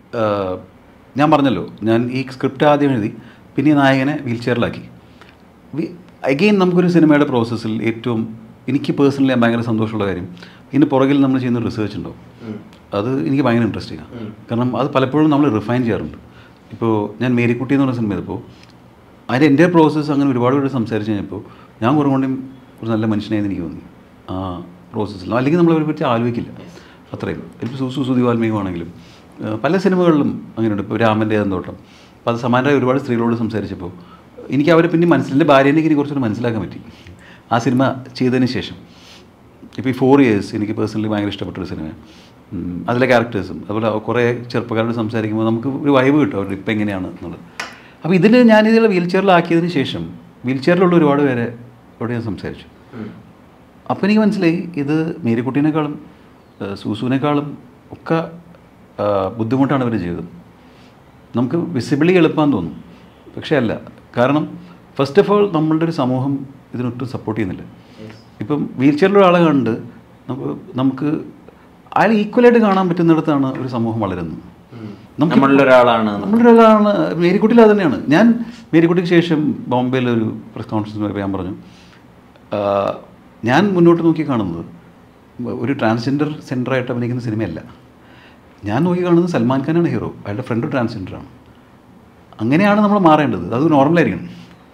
ഞാൻ പറഞ്ഞല്ലോ ഞാൻ ഈ സ്ക്രിപ്റ്റ് ആദ്യം എഴുതി പിന്നെ ഈ നായകനെ വീൽ ചെയറിലാക്കി അഗെയിൻ നമുക്കൊരു സിനിമയുടെ പ്രോസസ്സിൽ ഏറ്റവും എനിക്ക് പേഴ്സണലി ഞാൻ ഭയങ്കര സന്തോഷമുള്ള കാര്യം ഇതിന് പുറകിൽ നമ്മൾ ചെയ്യുന്ന റിസർച്ച് ഉണ്ടാവും അത് എനിക്ക് ഭയങ്കര ഇൻട്രസ്റ്റിംഗ് ആണ് കാരണം അത് പലപ്പോഴും നമ്മൾ റിഫൈൻ ചെയ്യാറുണ്ട് ഇപ്പോൾ ഞാൻ മേരിക്കുട്ടി എന്ന് പറഞ്ഞ സിനിമ ചെയ്തപ്പോൾ അതിൻ്റെ എൻ്റെ പ്രോസസ്സ് അങ്ങനെ ഒരുപാട് പേര് സംസാരിച്ച് കഴിഞ്ഞപ്പോൾ ഞാൻ കുറേ കൊണ്ടും ഒരു നല്ല മനുഷ്യനായെന്ന് എനിക്ക് തോന്നി ആ പ്രോസസ്സിൽ അല്ലെങ്കിൽ നമ്മൾ അവരെ പറ്റി ആലോചിക്കില്ല അത്രയും ഇപ്പോൾ സുസു സുധി വാൽമീകമാണെങ്കിലും ഏഹ് പല സിനിമകളിലും അങ്ങനെയുണ്ട് ഇപ്പോൾ രാമൻ്റെ തോട്ടം അപ്പോൾ അത് സമാനമായ ഒരുപാട് സ്ത്രീകളോട് സംസാരിച്ചപ്പോൾ എനിക്ക് അവരെ പിന്നെ മനസ്സിൽ എൻ്റെ ഭാര്യനെ എനിക്ക് കുറച്ചുകൂടി മനസ്സിലാക്കാൻ പറ്റി ആ സിനിമ ചെയ്തതിന് ശേഷം ഇപ്പോൾ ഈ ഫോർ ഇയേഴ്സ് എനിക്ക് പേഴ്സണലി ഭയങ്കര ഇഷ്ടപ്പെട്ടൊരു സിനിമ അതിലെ ക്യാരക്ടേഴ്സും അതുപോലെ കുറേ ചെറുപ്പക്കാരോട് സംസാരിക്കുമ്പോൾ നമുക്ക് ഒരു വൈബ് കിട്ടും അവരുടെ ഇപ്പം എങ്ങനെയാണ് എന്നുള്ളത് അപ്പോൾ ഇതിൽ ഞാനിതിൽ വീൽ ചെയറിലാക്കിയതിന് ശേഷം വീൽ ചെയറിലുള്ള ഒരുപാട് പേരെ അവിടെ ഞാൻ സംസാരിച്ചു അപ്പോൾ എനിക്ക് മനസ്സിലായി ഇത് മേരിക്കുട്ടീനേക്കാളും ഏഹ് സൂസുവിനേക്കാളും ഒക്കെ ആഹ് ബുദ്ധിമുട്ടാണ് ഇവരുടെ ജീവിതം നമുക്ക് വിസിബിളി എളുപ്പമാണെന്ന് തോന്നും പക്ഷേ അല്ല കാരണം ഫസ്റ്റ് ഓഫ് ഓൾ നമ്മളുടെ ഒരു സമൂഹം ഇതിനൊട്ടും സപ്പോർട്ട് ചെയ്യുന്നില്ല ഇപ്പം വീൽ ചെയറിലുള്ള ഒരാളെ കണ്ട് നമുക്ക് നമുക്ക് അയാൾ ഈക്വലായിട്ട് കാണാൻ പറ്റുന്നിടത്താണ് ഒരു സമൂഹം വളരുന്നത് നമുക്ക് നമ്മളിൽ ഒരാളാണ് നമ്മളൊരാളാണ് മേരിക്കുട്ടിയിൽ അത് തന്നെയാണ് ഞാൻ മേരിക്കുട്ടിക്ക് ശേഷം ബോംബെയിൽ ഒരു പ്രസ് കോൺഫറൻസ് പോയപ്പോൾ ഞാൻ പറഞ്ഞു ആ, ഞാൻ മുന്നോട്ട് നോക്കി കാണുന്നത് ഒരു ട്രാൻസ്ജെൻഡർ സെൻറ്ററായിട്ട് അഭിനയിക്കുന്ന സിനിമയല്ല ഞാൻ നോക്കി കാണുന്നത് സൽമാൻ ഖാനാണ് ഹീറോ അയാളുടെ ഫ്രണ്ട് ട്രാൻസ്ജെൻഡറാണ് അങ്ങനെയാണ് നമ്മൾ മാറേണ്ടത് അത് നോർമലായിരിക്കണം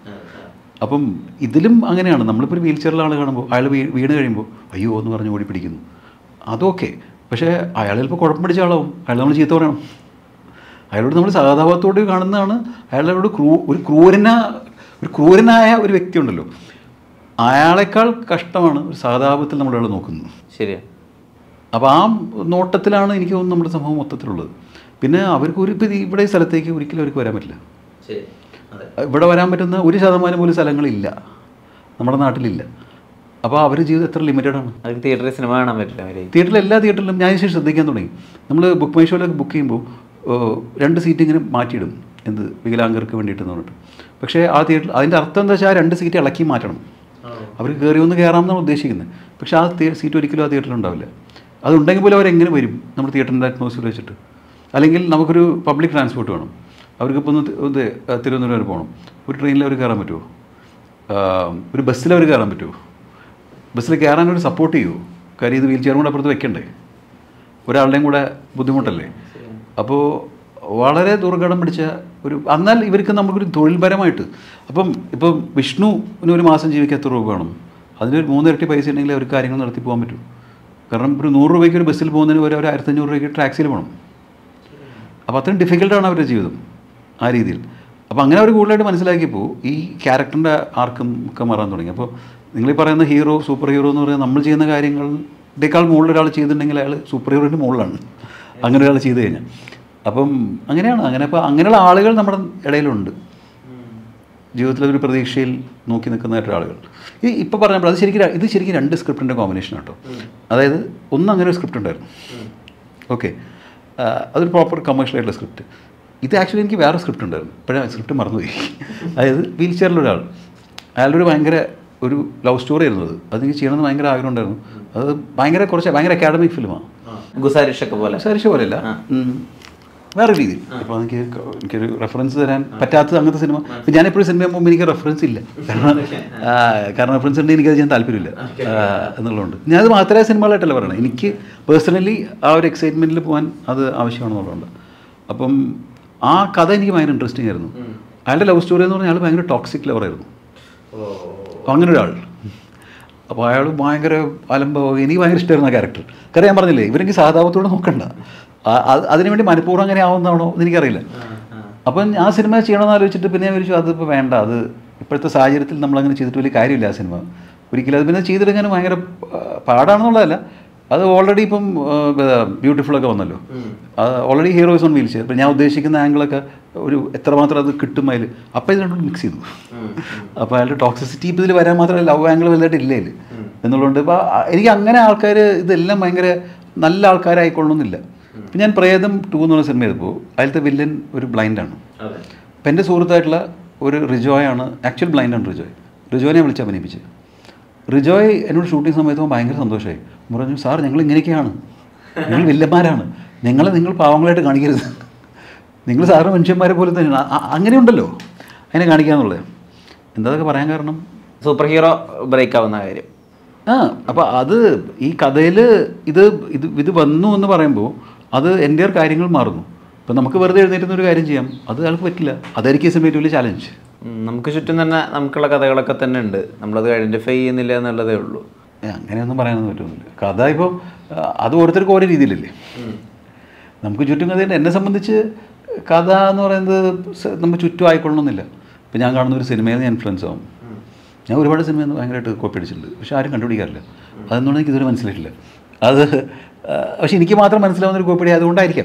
അപ്പം ഇതിലും അങ്ങനെയാണ് നമ്മളിപ്പോൾ ഒരു വീൽ ചെയറിൽ ആൾ കാണുമ്പോൾ അയാൾ വീ വീണ് കഴിയുമ്പോൾ അയ്യോ എന്ന് പറഞ്ഞ് ഓടി പിടിക്കുന്നു അതൊക്കെ പക്ഷേ അയാൾ ചിലപ്പോൾ കുഴപ്പം പിടിച്ച ആളാവും അയാൾ നമ്മൾ ചീത്ത പറയണം അയാളോട് നമ്മൾ സഹതാപത്തോട് കാണുന്നതാണ് അയാളോട് ക്രൂ ഒരു ക്രൂരന ഒരു ക്രൂരനായ ഒരു വ്യക്തി ഉണ്ടല്ലോ അയാളെക്കാൾ കഷ്ടമാണ് ഒരു സഹതാപത്തിൽ നമ്മൾ അയാൾ നോക്കുന്നത് ശരിയാ അപ്പോൾ ആ നോട്ടത്തിലാണ് എനിക്ക് തോന്നുന്നു നമ്മുടെ സമൂഹം മൊത്തത്തിലുള്ളത് പിന്നെ അവർക്ക് ഒരു ഇപ്പം ഇവിടെ ഈ സ്ഥലത്തേക്ക് ഒരിക്കലും അവർക്ക് വരാൻ പറ്റില്ല ശരി അതെ ഇവിടെ വരാൻ പറ്റുന്ന ഒരു ശതമാനം പോലും സ്ഥലങ്ങളില്ല നമ്മുടെ നാട്ടിലില്ല അപ്പോൾ അവർ ജീവിതം എത്ര ലിമിറ്റഡ് ആണ് അവർക്ക് തിയേറ്ററിൽ സിനിമ കാണാൻ പറ്റില്ല അവരെ തിയേറ്ററിൽ എല്ലാ തിയേറ്ററിലും ഞാൻ ശേഷം ശ്രദ്ധിക്കാൻ തുടങ്ങി നമ്മൾ ബുക്ക് മൈ ഷോയിലൊക്കെ ബുക്ക് ചെയ്യുമ്പോൾ ഏഹ്, രണ്ട് സീറ്റ് ഇങ്ങനെ മാറ്റിയിടും എന്ത് വികലാംഗർക്ക് വേണ്ടിയിട്ട് എന്ന് പറഞ്ഞിട്ട് പക്ഷേ ആ തിയേറ്ററിൽ അതിൻ്റെ അർത്ഥം എന്താ വെച്ചാൽ ആ രണ്ട് സീറ്റ് ഇളക്കി മാറ്റണം അവർക്ക് കയറി ഒന്ന് കയറാമെന്നാണ് ഉദ്ദേശിക്കുന്നത് പക്ഷേ ആ തി- സീറ്റ് ഒരിക്കലും ആ തിയേറ്ററിൽ ഉണ്ടാവില്ല അതുണ്ടെങ്കിൽ പോലും അവരെങ്ങനെ വരും നമ്മുടെ തിയേറ്ററിൻ്റെ അറ്റ്മോസ്ഫിയർ വെച്ചിട്ട് അല്ലെങ്കിൽ നമുക്കൊരു പബ്ലിക് ട്രാൻസ്പോർട്ട് വേണം അവർക്കിപ്പോൾ ഒന്ന് തി- ഇത് തിരുവനന്തപുരം വരെ പോകണം ഒരു ട്രെയിനിൽ അവർ കയറാൻ പറ്റുമോ ആഹ്, ഒരു ബസ്സിൽ അവർ കയറാൻ പറ്റുമോ ബസ്സിൽ കയറാൻ ഒരു സപ്പോർട്ട് ചെയ്യുമോ കാര്യം ഇത് വീൽ ചെയറും കൂടെ അപ്പുറത്ത് വെക്കണ്ടേ ഒരാളുടെയും കൂടെ ബുദ്ധിമുട്ടല്ലേ അപ്പോൾ വളരെ ദുർഘടം പിടിച്ച ഒരു എന്നാൽ ഇവർക്ക് നമുക്കൊരു തൊഴിൽപരമായിട്ട് അപ്പം ഇപ്പം വിഷ്ണുവിന് ഒരു മാസം ജീവിക്കാൻ എത്ര രൂപ വേണം അതിനൊരു മൂന്നിരട്ടി പൈസ ഉണ്ടെങ്കിൽ അവർക്ക് കാര്യങ്ങൾ നടത്തി പോകാൻ പറ്റും കാരണം ഒരു നൂറ് രൂപയ്ക്ക് ഒരു ബസ്സിൽ പോകുന്നതിന് ഒരു ഒരു ആയിരത്തഞ്ഞൂറ് രൂപയ്ക്ക് ടാക്സിയിൽ പോകണം അപ്പോൾ അത്രയും ഡിഫിക്കൽട്ടാണ് അവരുടെ ജീവിതം ആ രീതിയിൽ അപ്പോൾ അങ്ങനെ അവർ കൂടുതലായിട്ട് മനസ്സിലാക്കിയപ്പോൾ ഈ ക്യാരക്ടറിൻ്റെ ആർക്കും ഒക്കെ മാറാൻ തുടങ്ങി അപ്പോൾ നിങ്ങൾ ഈ പറയുന്ന ഹീറോ സൂപ്പർ ഹീറോ എന്ന് പറയുന്നത് നമ്മൾ ചെയ്യുന്ന കാര്യങ്ങളുടെക്കാൾ മുകളിൽ ഒരാൾ ചെയ്തിട്ടുണ്ടെങ്കിൽ അയാൾ സൂപ്പർ ഹീറോൻ്റെ മുകളിലാണ് അങ്ങനെ ഒരാൾ ചെയ്ത് കഴിഞ്ഞാൽ അപ്പം അങ്ങനെയാണ് അങ്ങനെ അപ്പോൾ അങ്ങനെയുള്ള ആളുകൾ നമ്മുടെ ഇടയിലുണ്ട് ജീവിതത്തിലെ ഒരു പ്രതീക്ഷയിൽ നോക്കി നിൽക്കുന്നതായിട്ട് ആളുകൾ ഈ ഇപ്പോൾ പറഞ്ഞപ്പോൾ അത് ശരിക്കും ര- ഇത് ശരിക്കും രണ്ട് സ്ക്രിപ്റ്റിൻ്റെ കോമ്പിനേഷൻ കേട്ടോ അതായത് ഒന്ന് അങ്ങനെ ഒരു സ്ക്രിപ്റ്റ് ഉണ്ടായിരുന്നു ഓക്കെ അതൊരു പ്രോപ്പർ കമേഴ്ഷ്യൽ ആയിട്ടുള്ള സ്ക്രിപ്റ്റ് ഇത് ആക്ച്വലി എനിക്ക് വേറെ സ്ക്രിപ്റ്റ് ഉണ്ടായിരുന്നു ഇപ്പോഴാണ് സ്ക്രിപ്റ്റ് മറന്നുപോയി അതായത് വീൽ ചെയറിലൊരാൾ അയാളുടെ ഒരു ഭയങ്കര ഒരു ലവ് സ്റ്റോറി ആയിരുന്നു അത് അത് എനിക്ക് ചെയ്യണമെന്ന് ഭയങ്കര ആഗ്രഹം ഉണ്ടായിരുന്നു അത് ഭയങ്കര കുറച്ച് ഭയങ്കര അക്കാഡമിക് ഫിലിമാണ് ഗുസാരിഷ് ഒക്കെ പോലെ സംസാരിച്ച പോലെയല്ല ഉം. വേറെ രീതിയിൽ അപ്പോൾ എനിക്ക് ക- എനിക്കൊരു റെഫറൻസ് തരാൻ പറ്റാത്തത് അങ്ങനത്തെ സിനിമ ഇപ്പം ഞാൻ എപ്പോഴും സിനിമ പോകുമ്പോൾ എനിക്ക് റെഫറൻസ് ഇല്ല കാരണം ആ, കാരണം റെഫറൻസ് ഉണ്ടെങ്കിൽ എനിക്കത് ചെയ്യാൻ താല്പര്യമില്ല ആ, എന്നുള്ളതുകൊണ്ട് ഞാനത് മാത്രമേ സിനിമകളായിട്ടല്ല പറയണം എനിക്ക് പേഴ്സണലി ആ ഒരു എക്സൈറ്റ്മെൻറ്റിൽ പോകാൻ അത് ആവശ്യമാണെന്നുള്ളതുകൊണ്ട് അപ്പം ആ കഥ എനിക്ക് ഭയങ്കര ഇൻട്രസ്റ്റിംഗ് ആയിരുന്നു അയാളുടെ ലവ് സ്റ്റോറി എന്ന് പറഞ്ഞാൽ അയാൾ ഭയങ്കര ടോക്സിക് ലവറായിരുന്നു അപ്പോൾ അങ്ങനെ ഒരാൾ അപ്പോൾ അയാൾ ഭയങ്കര അലംബം എനിക്ക് ഭയങ്കര ഇഷ്ടമായിരുന്നു ആ ക്യാരക്ടർ കാരണം ഞാൻ പറഞ്ഞില്ലേ ഇവരെനിക്ക് സഹതാപത്തോടെ നോക്കണ്ട ആ- അത് അതിനുവേണ്ടി മനഃപൂർവ്വം അങ്ങനെ ആവുന്നതാണോ എന്ന് എനിക്കറിയില്ല അപ്പം ആ സിനിമ ചെയ്യണമെന്ന് ആലോചിച്ചിട്ട് പിന്നെ ഞാൻ വിളിച്ചു അതിപ്പോൾ വേണ്ട അത് ഇപ്പോഴത്തെ സാഹചര്യത്തിൽ നമ്മളങ്ങനെ ചെയ്തിട്ട് വലിയ കാര്യമില്ല ആ സിനിമ ഒരിക്കലും അത് പിന്നെ ചെയ്തെടുക്കാൻ ഭയങ്കര ആ, പാടാണെന്നുള്ളതല്ല അത് ഓൾറെഡി ഇപ്പം ബ്യൂട്ടിഫുൾ ഒക്കെ വന്നല്ലോ already hero is on wheelchair ഇപ്പം ഞാൻ ഉദ്ദേശിക്കുന്ന ആംഗിളൊക്കെ ഒരു എത്രമാത്രം അത് കിട്ടും അതിൽ അപ്പം ഇത് രണ്ടും മിക്സ് ചെയ്തു അപ്പോൾ അയാളുടെ ടോക്സിസിറ്റി ഇപ്പോൾ ഇതിൽ വരാൻ മാത്രമല്ല ലവ് ആംഗിൾ വലുതായിട്ട് ഇല്ല ഇതിൽ എന്നുള്ളതുകൊണ്ട് ഇപ്പോൾ എനിക്ക് അങ്ങനെ ആൾക്കാർ ഇതെല്ലാം ഭയങ്കര നല്ല ആൾക്കാരായിക്കൊള്ളണമെന്നില്ല ഇപ്പം ഞാൻ പ്രേതം ടു എന്ന് പറഞ്ഞ സിനിമ ചെയ്തപ്പോൾ അതിലത്തെ വില്ലൻ ഒരു ബ്ലൈൻഡാണ് അപ്പം എൻ്റെ സുഹൃത്തായിട്ടുള്ള ഒരു റിജോയാണ് ആക്ച്വൽ ബ്ലൈൻഡാണ് റിജോയ് റിജോനെ വിളിച്ച് അഭിനയിപ്പിച്ച് റിജോയ് എന്നോട് ഷൂട്ടിംഗ് സമയത്ത് ഭയങ്കര സന്തോഷമായി പറഞ്ഞു സാർ ഞങ്ങൾ ഇങ്ങനെയൊക്കെയാണ് ഞങ്ങൾ വില്ലന്മാരാണ് ഞങ്ങളെ നിങ്ങൾ പാവങ്ങളായിട്ട് കാണിക്കരുത് നിങ്ങൾ സാറ് മനുഷ്യന്മാരെ പോലെ തന്നെയാണ് അ- അ- അങ്ങനെയുണ്ടല്ലോ അതിനെ കാണിക്കാന്നുള്ളത് എന്താ അതൊക്കെ പറയാൻ കാരണം സൂപ്പർ ഹീറോ ബ്രേക്ക് ആവുന്ന കാര്യം ആ അപ്പോൾ അത് ഈ കഥയിൽ ഇത് ഇത് ഇത് വന്നു എന്ന് പറയുമ്പോൾ അത് എൻ്റെ കാര്യങ്ങൾ മാറുന്നു ഇപ്പം നമുക്ക് വെറുതെ എഴുന്നേറ്റുന്ന ഒരു കാര്യം ചെയ്യാം അത് അയാൾക്ക് പറ്റില്ല അതായിരിക്കും ഈ സമയത്ത് വലിയ ചാലഞ്ച് ഉം, നമുക്ക് ചുറ്റും തന്നെ നമുക്കുള്ള കഥകളൊക്കെ തന്നെ ഉണ്ട് നമ്മളത് ഐഡന്റിഫൈ ചെയ്യുന്നില്ല എന്നുള്ളതേ ഉള്ളൂ ഏ, അങ്ങനെയൊന്നും പറയാനൊന്നും പറ്റുന്നില്ല കഥ ഇപ്പോൾ അത് ഓരോരുത്തർക്കും ഓരോ രീതിയിലല്ലേ നമുക്ക് ചുറ്റും കഥയുണ്ട് എന്നെ സംബന്ധിച്ച് കഥ എന്ന് പറയുന്നത് സ- നമുക്ക് ചുറ്റും ആയിക്കൊള്ളണമെന്നില്ല ഇപ്പം ഞാൻ കാണുന്ന ഒരു സിനിമയിൽ നിന്ന് ഇൻഫ്ലുവൻസ് ആവും ഞാൻ ഒരുപാട് സിനിമയിൽ നിന്ന് ഭയങ്കരമായിട്ട് കോപ്പി അടിച്ചിട്ടുണ്ട് പക്ഷെ ആരും കണ്ടുപിടിക്കാറില്ല അതെന്നുള്ളത് എനിക്ക് ഇതുവരെ മനസ്സിലായിട്ടില്ല അത് ആ, പക്ഷെ എനിക്ക് മാത്രം മനസ്സിലാവുന്ന ഒരു കോപ്പി ആയതുകൊണ്ടായിരിക്കാം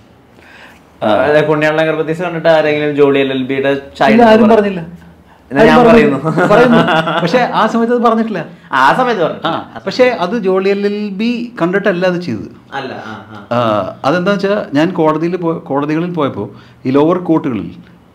അതായത് പുണ്യാള ഗർഭത്തീസ് കണ്ടിട്ട് ആരെങ്കിലും ജോളി എൽ എൽ ബിയുടെ ഇല്ല, ആരും പറഞ്ഞില്ല എന്നാ ആരും ഞാൻ പറഞ്ഞില്ല. പറയുന്നു. പറയുന്നു പക്ഷെ ആ സമയത്ത് അത് പറഞ്ഞിട്ടില്ല ആ സമയത്ത് പറഞ്ഞു ആ പക്ഷേ അത് ജോളി എൽ എൽ ബി കണ്ടിട്ടല്ല അത് ചെയ്തത് അല്ല ആ, ആ. ആ, അതെന്താ വെച്ചാൽ ഞാൻ കോടതിയിൽ പോ കോടതികളിൽ പോയപ്പോൾ ഈ ലോവർ കോർട്ടുകളിൽ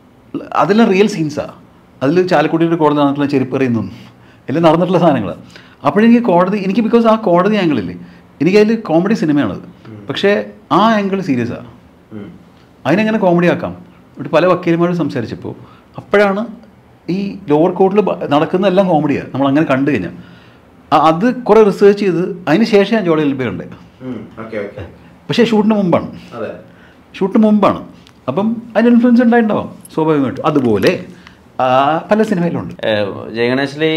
അതെല്ലാം റിയൽ സീൻസാണ് അതിൽ ചാലക്കുടിയുടെ കോടതി നടന്നിട്ടുള്ള ചെരുപ്പെറിയുന്നു എല്ലാം നടന്നിട്ടുള്ള സാധനങ്ങളാണ് അപ്പോഴെനിക്ക് കോടതി എനിക്ക് ബിക്കോസ് ആ കോടതി ആംഗിളില്ലേ എനിക്കതിൽ കോമഡി സിനിമയാണത് പക്ഷേ ആ ആംഗിൾ സീരിയസാണ് അതിനെങ്ങനെ കോമഡി ആക്കാം എന്നിട്ട് പല വക്കീലന്മാരും സംസാരിച്ചപ്പോൾ അപ്പോഴാണ് ഈ ലോവർ കോർട്ടിൽ നടക്കുന്നതെല്ലാം കോമഡിയാണ് നമ്മൾ അങ്ങനെ കണ്ടു കഴിഞ്ഞാൽ ആ- അത് കുറേ റിസർച്ച് ചെയ്ത് അതിന് ശേഷം ഞാൻ ജോളി എൽബി ഉണ്ട് ഓക്കെ ഓക്കെ പക്ഷേ ഷൂട്ടിന് മുമ്പാണ് അതെ ഷൂട്ടിന് മുമ്പാണ് അപ്പം അതിന് ഇൻഫ്ലുവൻസ് ഉണ്ടായിട്ടുണ്ടാവാം സ്വാഭാവികമായിട്ടും അതുപോലെ ആ, പല സിനിമയിലുണ്ട് ജയഗണേഷിലെ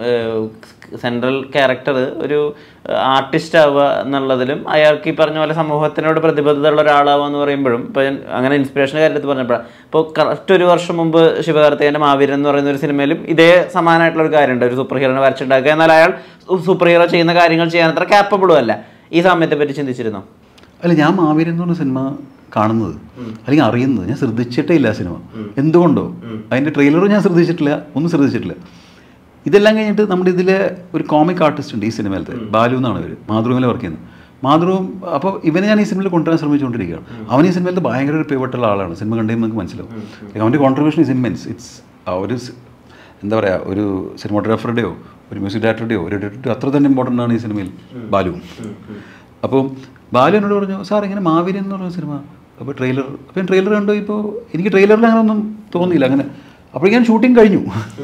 സെൻട്രൽ ക്യാരക്ടർ ഒരു ആർട്ടിസ്റ്റ് ആവുക എന്നുള്ളതിലും അയാൾക്ക് ഈ പറഞ്ഞ പോലെ സമൂഹത്തിനോട് പ്രതിബദ്ധത ഉള്ള ഒരാളാവുക എന്ന് പറയുമ്പോഴും ഇപ്പം ഞാൻ അങ്ങനെ ഇൻസ്പിറേഷൻ്റെ കാര്യത്തിൽ പറഞ്ഞപ്പോഴാണ് ഇപ്പോൾ കറക്റ്റ് ഒരു വർഷം മുമ്പ് ശിവകാർത്തികൻ്റെ മാവീരൻ എന്ന് പറയുന്ന ഒരു സിനിമയിലും ഇതേ സമാനമായിട്ടുള്ള ഒരു കാര്യമുണ്ട് ഒരു സൂപ്പർ ഹീറോനെ വരച്ചുണ്ടാക്കുക എന്നാൽ അയാൾ സൂപ്പർ ഹീറോ ചെയ്യുന്ന കാര്യങ്ങൾ ചെയ്യാൻ അത്ര ക്യാപ്പബിളും അല്ല ഈ സമയത്തെ പറ്റി ചിന്തിച്ചിരുന്നോ അല്ല ഞാൻ മാവീരൻ എന്ന് പറഞ്ഞ സിനിമ കാണുന്നത് അല്ലെങ്കിൽ അറിയുന്നത് ഞാൻ ശ്രദ്ധിച്ചിട്ടേ ഇല്ല ആ സിനിമ എന്തുകൊണ്ടോ അതിൻ്റെ ട്രെയിലറും ഞാൻ ശ്രദ്ധിച്ചിട്ടില്ല ഒന്നും ശ്രദ്ധിച്ചിട്ടില്ല ഇതെല്ലാം കഴിഞ്ഞിട്ട് നമ്മുടെ ഇതിലെ ഒരു കോമിക് ആർട്ടിസ്റ്റ് ഉണ്ട് ഈ സിനിമയിലത്തെ ബാലു എന്നാണ് പേര് മാതൃഭൂമിയിൽ വർക്ക് ചെയ്യുന്നത് മാതൃവും അപ്പോൾ ഇവനെ ഞാൻ ഈ സിനിമയിൽ കൊണ്ടുവരാൻ ശ്രമിച്ചുകൊണ്ടിരിക്കുകയാണ് അവൻ ഈ സിനിമയിൽ ഭയങ്കര ഒരു പിവട്ടുള്ള ആളാണ് സിനിമ കണ്ടുകഴിയുമ്പോൾ നമുക്ക് മനസ്സിലാവും അവൻ്റെ കോൺട്രിബ്യൂഷൻ ഇസ് ഇൻമെൻസ് ഇറ്റ്സ് ഒരു സ്- എന്താ പറയുക ഒരു സിനിമാറ്റോഗ്രാഫറുടെയോ ഒരു മ്യൂസിക് ഡയറക്ടറുടെയോ ഒരു എഡിറ്ററുടെയോ അത്ര തന്നെ ഇമ്പോർട്ടൻ്റ് ആണ് ഈ സിനിമയിൽ ബാലുവും അപ്പോൾ ബാലു എന്നോട് പറഞ്ഞു സാർ ഇങ്ങനെ മാവീരൻ എന്ന് പറഞ്ഞ സിനിമ അപ്പോൾ ട്രെയിലർ അപ്പോൾ ഞാൻ ട്രെയിലർ കണ്ടു ഇപ്പോൾ എനിക്ക് ട്രെയിലറിൽ അങ്ങനെ ഒന്നും തോന്നിയില്ല അങ്ങനെ അപ്പോൾ ഞാൻ ഷൂട്ടിംഗ് കഴിഞ്ഞു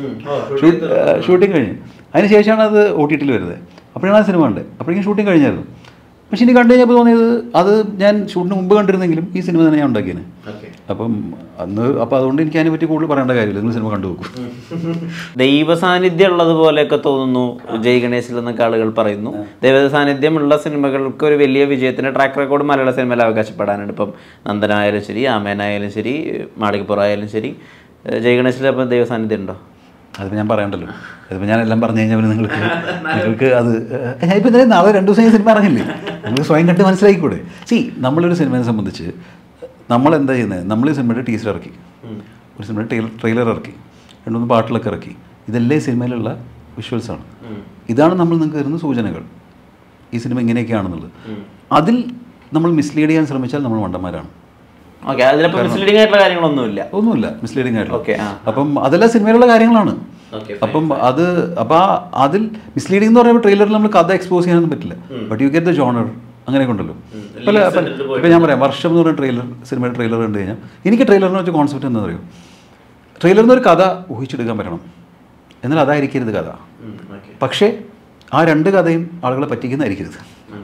ഷൂട്ടിംഗ് കഴിഞ്ഞു അതിന് ശേഷമാണ് അത് ഒ ടി ടിയിൽ വരുന്നത് അപ്പോഴാണ് ആ സിനിമ കണ്ടത് അപ്പോഴേക്കും ഷൂട്ടിംഗ് കഴിഞ്ഞായിരുന്നു പക്ഷെ എനിക്ക് കണ്ടു കഴിഞ്ഞപ്പോൾ തോന്നിയത് അത് ഞാൻ ഷൂട്ടിന് മുമ്പ് കണ്ടിരുന്നെങ്കിലും ഈ സിനിമ തന്നെ ഞാൻ ഉണ്ടാക്കിയത് അപ്പം അന്ന് അപ്പോൾ അതുകൊണ്ട് എനിക്ക് അതിനെ പറ്റി കൂടുതൽ പറയേണ്ട കാര്യമില്ല നിങ്ങൾ സിനിമ കണ്ടു നോക്കും ദൈവ സാന്നിധ്യം ഉള്ളതുപോലെയൊക്കെ തോന്നുന്നു ജയ് ഗണേശിൽ എന്നൊക്കെ ആളുകൾ പറയുന്നു ദൈവ സാന്നിധ്യം ഉള്ള സിനിമകൾക്ക് ഒരു വലിയ വിജയത്തിന്റെ ട്രാക്ക് റെക്കോർഡ് മലയാള സിനിമയിൽ അവകാശപ്പെടാനുണ്ട് ഇപ്പം നന്ദനായാലും ശരി ആമേനായാലും ശരി മാളികപ്പുറ ആയാലും ശരി ഏഹ് ജയ് ഗണേശിൽ അപ്പം ദൈവ സാന്നിധ്യം ഉണ്ടോ അതിപ്പോൾ ഞാൻ പറയണ്ടല്ലോ അതിപ്പോൾ ഞാൻ എല്ലാം പറഞ്ഞു കഴിഞ്ഞാൽ പിന്നെ നിങ്ങൾക്ക് നിങ്ങൾക്ക് അത് ഞാൻ ഇപ്പോൾ ഇന്നലെ നാളെ രണ്ട് ദിവസം ഈ സിനിമ ഇറങ്ങില്ലേ നിങ്ങൾ സ്വയം കണ്ട് മനസ്സിലാക്കിക്കൂടെ സി നമ്മളൊരു സിനിമയെ സംബന്ധിച്ച് നമ്മൾ എന്താ ചെയ്യുന്നത് നമ്മൾ ഈ സിനിമയുടെ ടീസർ ഇറക്കി ഒരു സിനിമയുടെ ട്രെയിലർ ട്രെയിലർ ഇറക്കി രണ്ട് മൂന്ന് പാട്ടിലൊക്കെ ഇറക്കി ഇതെല്ലാം ഈ സിനിമയിലുള്ള വിഷ്വൽസാണ് ഇതാണ് നമ്മൾ നിങ്ങൾക്ക് തരുന്ന സൂചനകൾ ഈ സിനിമ ഇങ്ങനെയൊക്കെയാണെന്നുള്ളത് അതിൽ നമ്മൾ മിസ്ലീഡ് ചെയ്യാൻ ശ്രമിച്ചാൽ നമ്മൾ മണ്ടന്മാരാണ് ഓക്കെ അതിലപ്പോൾ മിസ്ലീഡിംഗ് ആയിട്ടുള്ള കാര്യങ്ങളൊന്നുമില്ല ഒന്നുമില്ല മിസ്ലീഡിങ് ആയിട്ടുള്ള ഓക്കെ ആ അപ്പം അതെല്ലാം സിനിമയിലുള്ള കാര്യങ്ങളാണ് Okay, അപ്പം അത് അപ്പം ആ അതിൽ മിസ്ലീഡിംഗ് എന്ന് പറയുമ്പോൾ ട്രെയിലറിൽ നമ്മൾ കഥ എക്സ്പോസ് ചെയ്യാനൊന്നും പറ്റില്ല but you get the genre അങ്ങനെയൊക്കെ ഉണ്ടല്ലോ പല ഇപ്പം ഞാൻ പറയാം വർഷം എന്ന് പറയുന്ന ട്രെയിലർ സിനിമയുടെ ട്രെയിലർ കണ്ടു കഴിഞ്ഞാൽ എനിക്ക് ട്രെയിലറിനെ വെച്ച കോൺസെപ്റ്റ് എന്താ അറിയോ ട്രെയിലറിൽ നിന്ന് ഒരു കഥ ഊഹിച്ചെടുക്കാൻ പറ്റണം എന്നാൽ അതായിരിക്കരുത് കഥ പക്ഷേ ആ രണ്ട് കഥയും ആളുകളെ പറ്റിക്കുന്നതായിരിക്കരുത്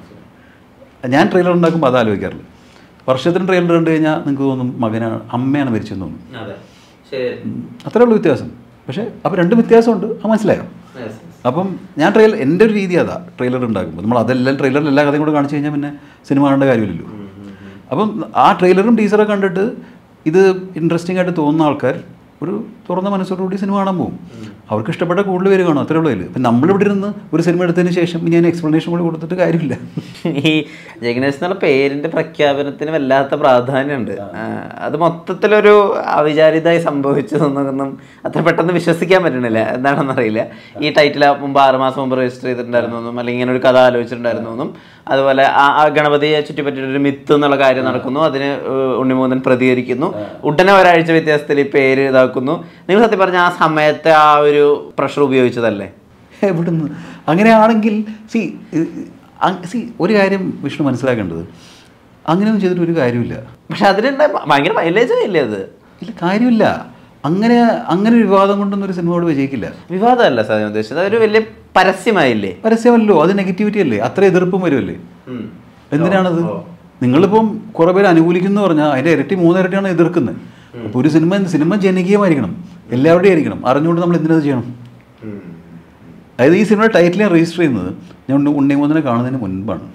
ഞാൻ ട്രെയിലർ ഉണ്ടാക്കുമ്പോൾ അത് ആലോചിക്കാറില്ല വർഷത്തിന് ട്രെയിലർ കണ്ടു കഴിഞ്ഞാൽ നിങ്ങൾക്ക് തോന്നും മകനാണ് അമ്മയാണ് മരിച്ചെന്ന് തോന്നും അതെ ശരി ഉം. അത്രേ ഉള്ളൂ വ്യത്യാസം പക്ഷേ അപ്പോൾ രണ്ട് വ്യത്യാസമുണ്ട് അത് മനസ്സിലായോ അപ്പം ഞാൻ ട്രെയിലർ എൻ്റെ ഒരു രീതി അതാ ട്രെയിലർ ഉണ്ടാക്കുമ്പോൾ നമ്മൾ അതെല്ലാം ട്രെയിലറിൽ എല്ലാ കഥയും കൂടെ കാണിച്ചു കഴിഞ്ഞാൽ പിന്നെ സിനിമ കാണേണ്ട കാര്യമില്ലല്ലോ അപ്പം ആ ട്രെയിലറും ടീസറൊക്കെ കണ്ടിട്ട് ഇത് ഇൻട്രസ്റ്റിംഗ് ആയിട്ട് തോന്നുന്ന ആൾക്കാർ ഒരു തുറന്ന മനസ്സോടുകൂടി സിനിമ കാണാൻ പോകും അവർക്ക് ഇഷ്ടപ്പെട്ട കൂടുതൽ പേര് കാണും അത്രേ ഉള്ളൂ അതിൽ അപ്പം നമ്മളിവിടെ ഇരുന്ന് ഒരു സിനിമ എടുത്തതിന് ശേഷം ഞാൻ എക്സ്പ്ലനേഷൻ കൂടി കൊടുത്തിട്ട് കാര്യമില്ല ഈ ജഗനേഷ് എന്നുള്ള പേരിന്റെ പ്രഖ്യാപനത്തിന് വല്ലാത്ത പ്രാധാന്യമുണ്ട് ആ, അത് മൊത്തത്തിലൊരു അവിചാരിതമായി സംഭവിച്ചതെന്നൊന്നും അത്ര പെട്ടെന്ന് വിശ്വസിക്കാൻ പറ്റണില്ല എന്താണെന്ന് അറിയില്ല ഈ ടൈറ്റിൽ മുമ്പ് ആറ് മാസം മുമ്പ് രജിസ്റ്റർ ചെയ്തിട്ടുണ്ടായിരുന്നു എന്നും അല്ലെങ്കിൽ ഇങ്ങനെ ഒരു കഥ ആലോചിച്ചിട്ടുണ്ടായിരുന്നു എന്നും അതുപോലെ ആ ആ ഗണപതിയെ ചുറ്റിപ്പറ്റിയിട്ട് ഒരു മിത്ത് എന്നുള്ള കാര്യം നടക്കുന്നു അതിന് ഏഹ്, ഉണ്ണിമൂന്നൻ പ്രതികരിക്കുന്നു ഉടനെ ഒരാഴ്ച വ്യത്യാസത്തിൽ ഈ പേര് ഇതാക്കുന്നു നിങ്ങൾ സത്യം പറഞ്ഞ ആ സമയത്തെ ആ ഒരു പ്രഷർ ഉപയോഗിച്ചതല്ലേ എവിടുന്ന് അങ്ങനെയാണെങ്കിൽ സി സി ഒരു കാര്യം വിഷ്ണു മനസ്സിലാക്കേണ്ടത് അങ്ങനെയൊന്നും ചെയ്തിട്ട് ഒരു കാര്യമില്ല പക്ഷെ അതിനുണ്ടായ ഭയങ്കര മൈലേജ് ഇല്ലേ അത് ഇല്ല കാര്യമില്ല അങ്ങനെ അങ്ങനെ ഒരു വിവാദം കൊണ്ടൊന്നും ഒരു സിനിമയോട് വിജയിക്കില്ല വിവാദമല്ല സാധനം ഉദ്ദേശിച്ചത് അതൊരു വലിയ പരസ്യമായില്ലേ പരസ്യമല്ലോ അത് നെഗറ്റിവിറ്റി അല്ലേ അത്ര എതിർപ്പും വരുമല്ലേ എന്തിനാണത് നിങ്ങളിപ്പം കുറേ പേര് അനുകൂലിക്കുന്നു പറഞ്ഞാൽ അതിൻ്റെ ഇരട്ടി മൂന്നിരട്ടിയാണ് എതിർക്കുന്നത് അപ്പോൾ ഒരു സിനിമ സിനിമ ജനകീയമായിരിക്കണം എല്ലാവരുടെയും ആയിരിക്കണം അറിഞ്ഞുകൊണ്ട് നമ്മൾ എന്തിനത് ചെയ്യണം അതായത് ഈ സിനിമയുടെ ടൈറ്റിൽ ഞാൻ രജിസ്റ്റർ ചെയ്യുന്നത് ഞാൻ ഉണ്ണി ഉണ്ണിമൂന്നനെ കാണുന്നതിന് മുൻപാണ്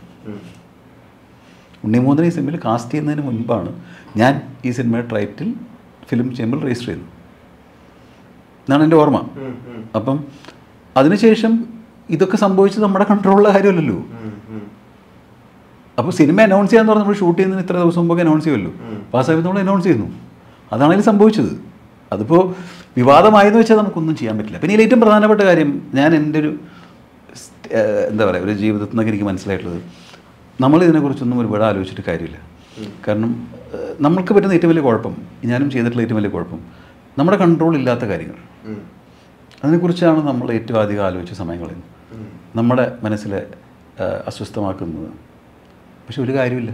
ഉണ്ണിമൂന്നനെ ഈ സിനിമയിൽ കാസ്റ്റ് ചെയ്യുന്നതിന് മുൻപാണ് ഞാൻ ഈ സിനിമയുടെ ടൈറ്റിൽ ഫിലിം ചേമ്പിൽ രജിസ്റ്റർ ചെയ്യുന്നത് എന്നാണ് എൻ്റെ ഓർമ്മ അപ്പം അതിനുശേഷം ഇതൊക്കെ സംഭവിച്ചത് നമ്മുടെ കൺട്രോളിലുള്ള കാര്യമല്ലല്ലോ അപ്പോൾ സിനിമ അനൗൺസ് ചെയ്യാന്ന് പറഞ്ഞാൽ നമ്മൾ ഷൂട്ട് ചെയ്യുന്നതിന് ഇത്ര ദിവസം മുമ്പൊക്കെ അനൗൺസ് ചെയ്യുമല്ലോ അപ്പോൾ ആ സമയത്ത് നമ്മൾ അനൗൺസ് ചെയ്യുന്നു അതാണ് അതിൽ സംഭവിച്ചത് അതിപ്പോൾ വിവാദമായെന്ന് വെച്ചാൽ നമുക്കൊന്നും ചെയ്യാൻ പറ്റില്ല പിന്നെ ഇതിൽ ഏറ്റവും പ്രധാനപ്പെട്ട കാര്യം ഞാൻ എൻ്റെ ഒരു സ്റ്റ്- ഏഹ് എന്താ പറയുക ഒരു ജീവിതത്തിൽ നിന്നൊക്കെ എനിക്ക് മനസ്സിലായിട്ടുള്ളത് നമ്മൾ ഇതിനെക്കുറിച്ചൊന്നും ഒരുപാട് ആലോചിച്ചിട്ട് കാര്യമില്ല കാരണം ഏഹ് നമ്മൾക്ക് പറ്റുന്ന ഏറ്റവും വലിയ കുഴപ്പം ഞാനും ചെയ്തിട്ടുള്ള ഏറ്റവും വലിയ കുഴപ്പം നമ്മുടെ കൺട്രോൾ ഇല്ലാത്ത കാര്യങ്ങൾ അതിനെക്കുറിച്ചാണ് നമ്മൾ ഏറ്റവും അധികം ആലോചിച്ച സമയം കളയുന്നത് നമ്മുടെ മനസ്സിലെ ആ, അസ്വസ്ഥമാക്കുന്നത് പക്ഷെ ഒരു കാര്യമില്ല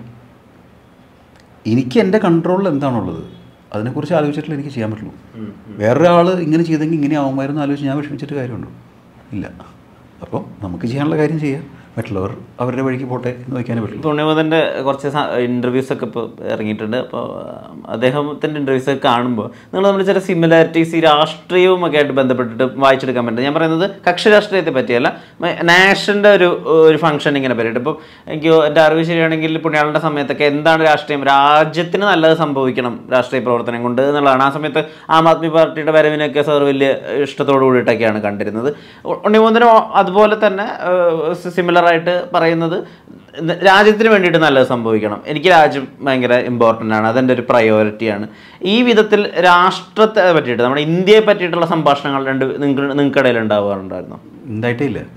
എനിക്ക് എൻ്റെ കൺട്രോളിൽ എന്താണുള്ളത് അതിനെക്കുറിച്ച് ആലോചിച്ചിട്ടില്ല എനിക്ക് ചെയ്യാൻ പറ്റുള്ളൂ വേറൊരാൾ ഇങ്ങനെ ചെയ്തെങ്കിൽ ഇങ്ങനെ ആവുമായിരുന്നു ആലോചിച്ച് ഞാൻ വിഷമിച്ചിട്ട് കാര്യമുണ്ടോ ഇല്ല അപ്പോൾ നമുക്ക് ചെയ്യാനുള്ള കാര്യം ചെയ്യാം മറ്റുള്ളവർ അവരുടെ വഴിക്ക് പോട്ടെ എന്ന് വയ്ക്കാനേ പറ്റുള്ളൂ പുണ്യവതൻ്റെ കുറച്ച് ഇൻ്റർവ്യൂസ് ഒക്കെ ഇപ്പോൾ ഇറങ്ങിയിട്ടുണ്ട് അപ്പോൾ അദ്ദേഹത്തിൻ്റെ ഇൻ്റർവ്യൂസ് ഒക്കെ കാണുമ്പോൾ നിങ്ങൾ തമ്മിൽ ചില സിമിലാരിറ്റീസ് ഈ രാഷ്ട്രീയവും ഒക്കെ ആയിട്ട് ബന്ധപ്പെട്ടിട്ട് വായിച്ചെടുക്കാൻ പറ്റും ഞാൻ പറയുന്നത് കക്ഷി രാഷ്ട്രീയത്തെ പറ്റിയല്ല നാഷൻ്റെ ഒരു ഒരു ഫംഗ്ഷൻ ഇങ്ങനെ പറ്റിയിട്ട് ഇപ്പോൾ എനിക്ക് എൻ്റെ അറിവ് ശരിയാണെങ്കിൽ പുണ്യാളുടെ സമയത്തൊക്കെ എന്താണ് രാഷ്ട്രീയം രാജ്യത്തിന് നല്ലത് സംഭവിക്കണം രാഷ്ട്രീയ പ്രവർത്തനം കൊണ്ട് എന്നുള്ളതാണ് ആ സമയത്ത് ആം ആദ്മി പാർട്ടിയുടെ വരവിനൊക്കെ സാർ വലിയ ഇഷ്ടത്തോടു കൂടിയിട്ടൊക്കെയാണ് കണ്ടിരുന്നത് ഉണ്ണിമൂന്തനും അതുപോലെ തന്നെ സിമിലർ ആയിട്ട് പറയുന്നത് ന- രാജ്യത്തിന് വേണ്ടിയിട്ട് നല്ലത് സംഭവിക്കണം എനിക്ക് രാജ്യം ഭയങ്കര ഇമ്പോർട്ടൻ്റ് ആണ് അതെൻ്റെ ഒരു പ്രയോറിറ്റിയാണ് ഈ വിധത്തിൽ രാഷ്ട്രത്തെ പറ്റിയിട്ട് നമ്മുടെ ഇന്ത്യയെ പറ്റിയിട്ടുള്ള സംഭാഷണങ്ങൾ രണ്ട് നിങ്ങൾക്ക് നിങ്ങൾക്കിടയിൽ ഉണ്ടാവാറുണ്ടായിരുന്നു ഉണ്ടായിട്ടേ ഇല്ല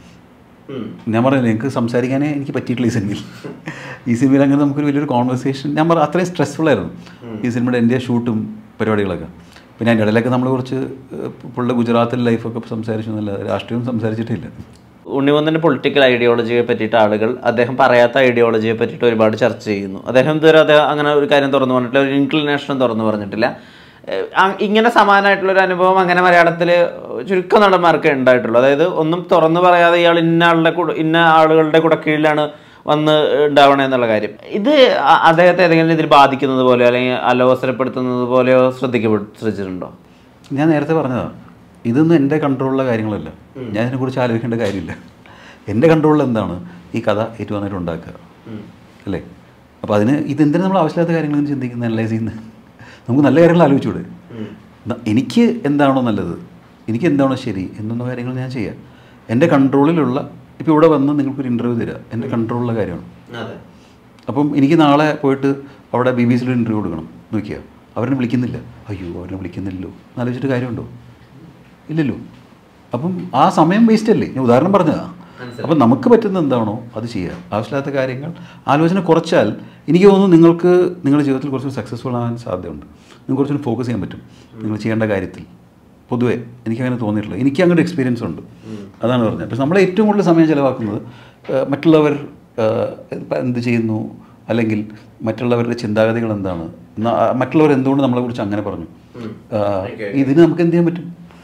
ഞാൻ പറഞ്ഞില്ല എനിക്ക് സംസാരിക്കാനേ എനിക്ക് പറ്റിയിട്ടില്ല ഈ സിനിമയിൽ ഈ സിനിമയിൽ അങ്ങനെ നമുക്കൊരു വലിയൊരു കോൺവെർസേഷൻ ഞാൻ പറഞ്ഞ അത്രയും സ്ട്രെസ്ഫുൾ ആയിരുന്നു ഈ സിനിമയുടെ എൻ്റെ ഷൂട്ടും പരിപാടികളൊക്കെ പിന്നെ അതിൻ്റെ ഇടയിലൊക്കെ നമ്മൾ കുറച്ച് പുള്ള ഗുജറാത്തിലെ ലൈഫൊക്കെ സംസാരിച്ചു എന്നല്ല രാഷ്ട്രീയം സംസാരിച്ചിട്ടില്ല ഉണ്ണിമൂന്നിൻ്റെ പൊളിറ്റിക്കൽ ഐഡിയോളജിയെ പറ്റിയിട്ട് ആളുകൾ അദ്ദേഹം പറയാത്ത ഐഡിയോളജിയെ പറ്റിയിട്ട് ഒരുപാട് ചർച്ച ചെയ്യുന്നു അദ്ദേഹം ഇതുവരെ അദ്ദേഹം അങ്ങനെ ഒരു കാര്യം തുറന്നു പറഞ്ഞിട്ടില്ല ഒരു ഇൻക്ലിനേഷനും തുറന്നു പറഞ്ഞിട്ടില്ല ഏഹ് ആ- ഇങ്ങനെ സമാനമായിട്ടുള്ള ഒരു അനുഭവം അങ്ങനെ മലയാളത്തിൽ ചുരുക്കം നടന്മാർക്ക് ഉണ്ടായിട്ടുള്ളൂ അതായത് ഒന്നും തുറന്നു പറയാതെ ഇയാൾ ഇന്ന ആളുടെ കൂടെ ഇന്ന ആളുകളുടെ കൂടെ കീഴിലാണ് വന്ന് ഉണ്ടാവണേ എന്നുള്ള കാര്യം ഇത് അ- അദ്ദേഹത്തെ ഏതെങ്കിലും രീതിയിൽ ബാധിക്കുന്നത് പോലെയോ അല്ലെങ്കിൽ അലോസരപ്പെടുത്തുന്നത് പോലെയോ ശ്രദ്ധിക്കപ്പെട്ടു ശ്രദ്ധിച്ചിട്ടുണ്ടോ ഞാൻ നേരത്തെ പറഞ്ഞതാണ് ഇതൊന്നും എൻ്റെ കൺട്രോളിലുള്ള കാര്യങ്ങളല്ല ഞാൻ ഇതിനെക്കുറിച്ച് ആലോചിക്കേണ്ട കാര്യമില്ല എൻ്റെ കൺട്രോളിൽ എന്താണ് ഈ കഥ ഏറ്റവും നന്നായിട്ട് ഉണ്ടാക്കുക അല്ലേ അപ്പോൾ അതിന് ഇതെന്തിനാണ് നമ്മൾ ആവശ്യമില്ലാത്ത കാര്യങ്ങൾ ചിന്തിക്കുന്നത് അനലൈസ് ചെയ്യുന്നത് നമുക്ക് നല്ല കാര്യങ്ങൾ ആലോചിച്ചൂടെ ന- എനിക്ക് എന്താണോ നല്ലത് എനിക്ക് എന്താണോ ശരി എന്നുള്ള കാര്യങ്ങൾ ഞാൻ ചെയ്യാം എൻ്റെ കൺട്രോളിലുള്ള ഇപ്പോൾ ഇവിടെ വന്ന് നിങ്ങൾക്കൊരു ഇൻ്റർവ്യൂ തരാം എൻ്റെ കൺട്രോളിലുള്ള കാര്യമാണ് അതെ അപ്പം എനിക്ക് നാളെ പോയിട്ട് അവിടെ ബി ബി സിയിൽ ഇൻ്റർവ്യൂ കൊടുക്കണം നോക്കിയാൽ അവരെ വിളിക്കുന്നില്ല അയ്യോ അവരെ വിളിക്കുന്നില്ലല്ലോ എന്നാലോചിച്ചിട്ട് കാര്യമുണ്ടോ ഇല്ലല്ലോ അപ്പം ആ സമയം വേസ്റ്റ് അല്ലേ ഞാൻ ഉദാഹരണം പറഞ്ഞതാ അപ്പം നമുക്ക് പറ്റുന്ന എന്താണോ അത് ചെയ്യുക ആവശ്യമില്ലാത്ത കാര്യങ്ങൾ ആലോചന കുറച്ചാൽ എനിക്ക് തോന്നുന്നു നിങ്ങൾക്ക് നിങ്ങളുടെ ജീവിതത്തിൽ കുറച്ച് സക്സസ്ഫുൾ ആവാൻ സാധ്യതയുണ്ട് നിങ്ങൾക്ക് കുറച്ചുകൂടി ഫോക്കസ് ചെയ്യാൻ പറ്റും നിങ്ങൾ ചെയ്യേണ്ട കാര്യത്തിൽ പൊതുവേ എനിക്കങ്ങനെ തോന്നിയിട്ടില്ല എനിക്ക് അങ്ങോട്ട് എക്സ്പീരിയൻസ് ഉണ്ട് അതാണ് പറഞ്ഞത് പക്ഷെ നമ്മൾ ഏറ്റവും കൂടുതൽ സമയം ചിലവാക്കുന്നത് ഏഹ്, മറ്റുള്ളവർ ഏഹ്, ഇപ്പം എന്ത് ചെയ്യുന്നു അല്ലെങ്കിൽ മറ്റുള്ളവരുടെ ചിന്താഗതികൾ എന്താണ് ന- മറ്റുള്ളവർ എന്തുകൊണ്ട് നമ്മളെക്കുറിച്ച് അങ്ങനെ പറഞ്ഞു ഏഹ്, ഇതിന് നമുക്ക് എന്ത് ചെയ്യാൻ പറ്റും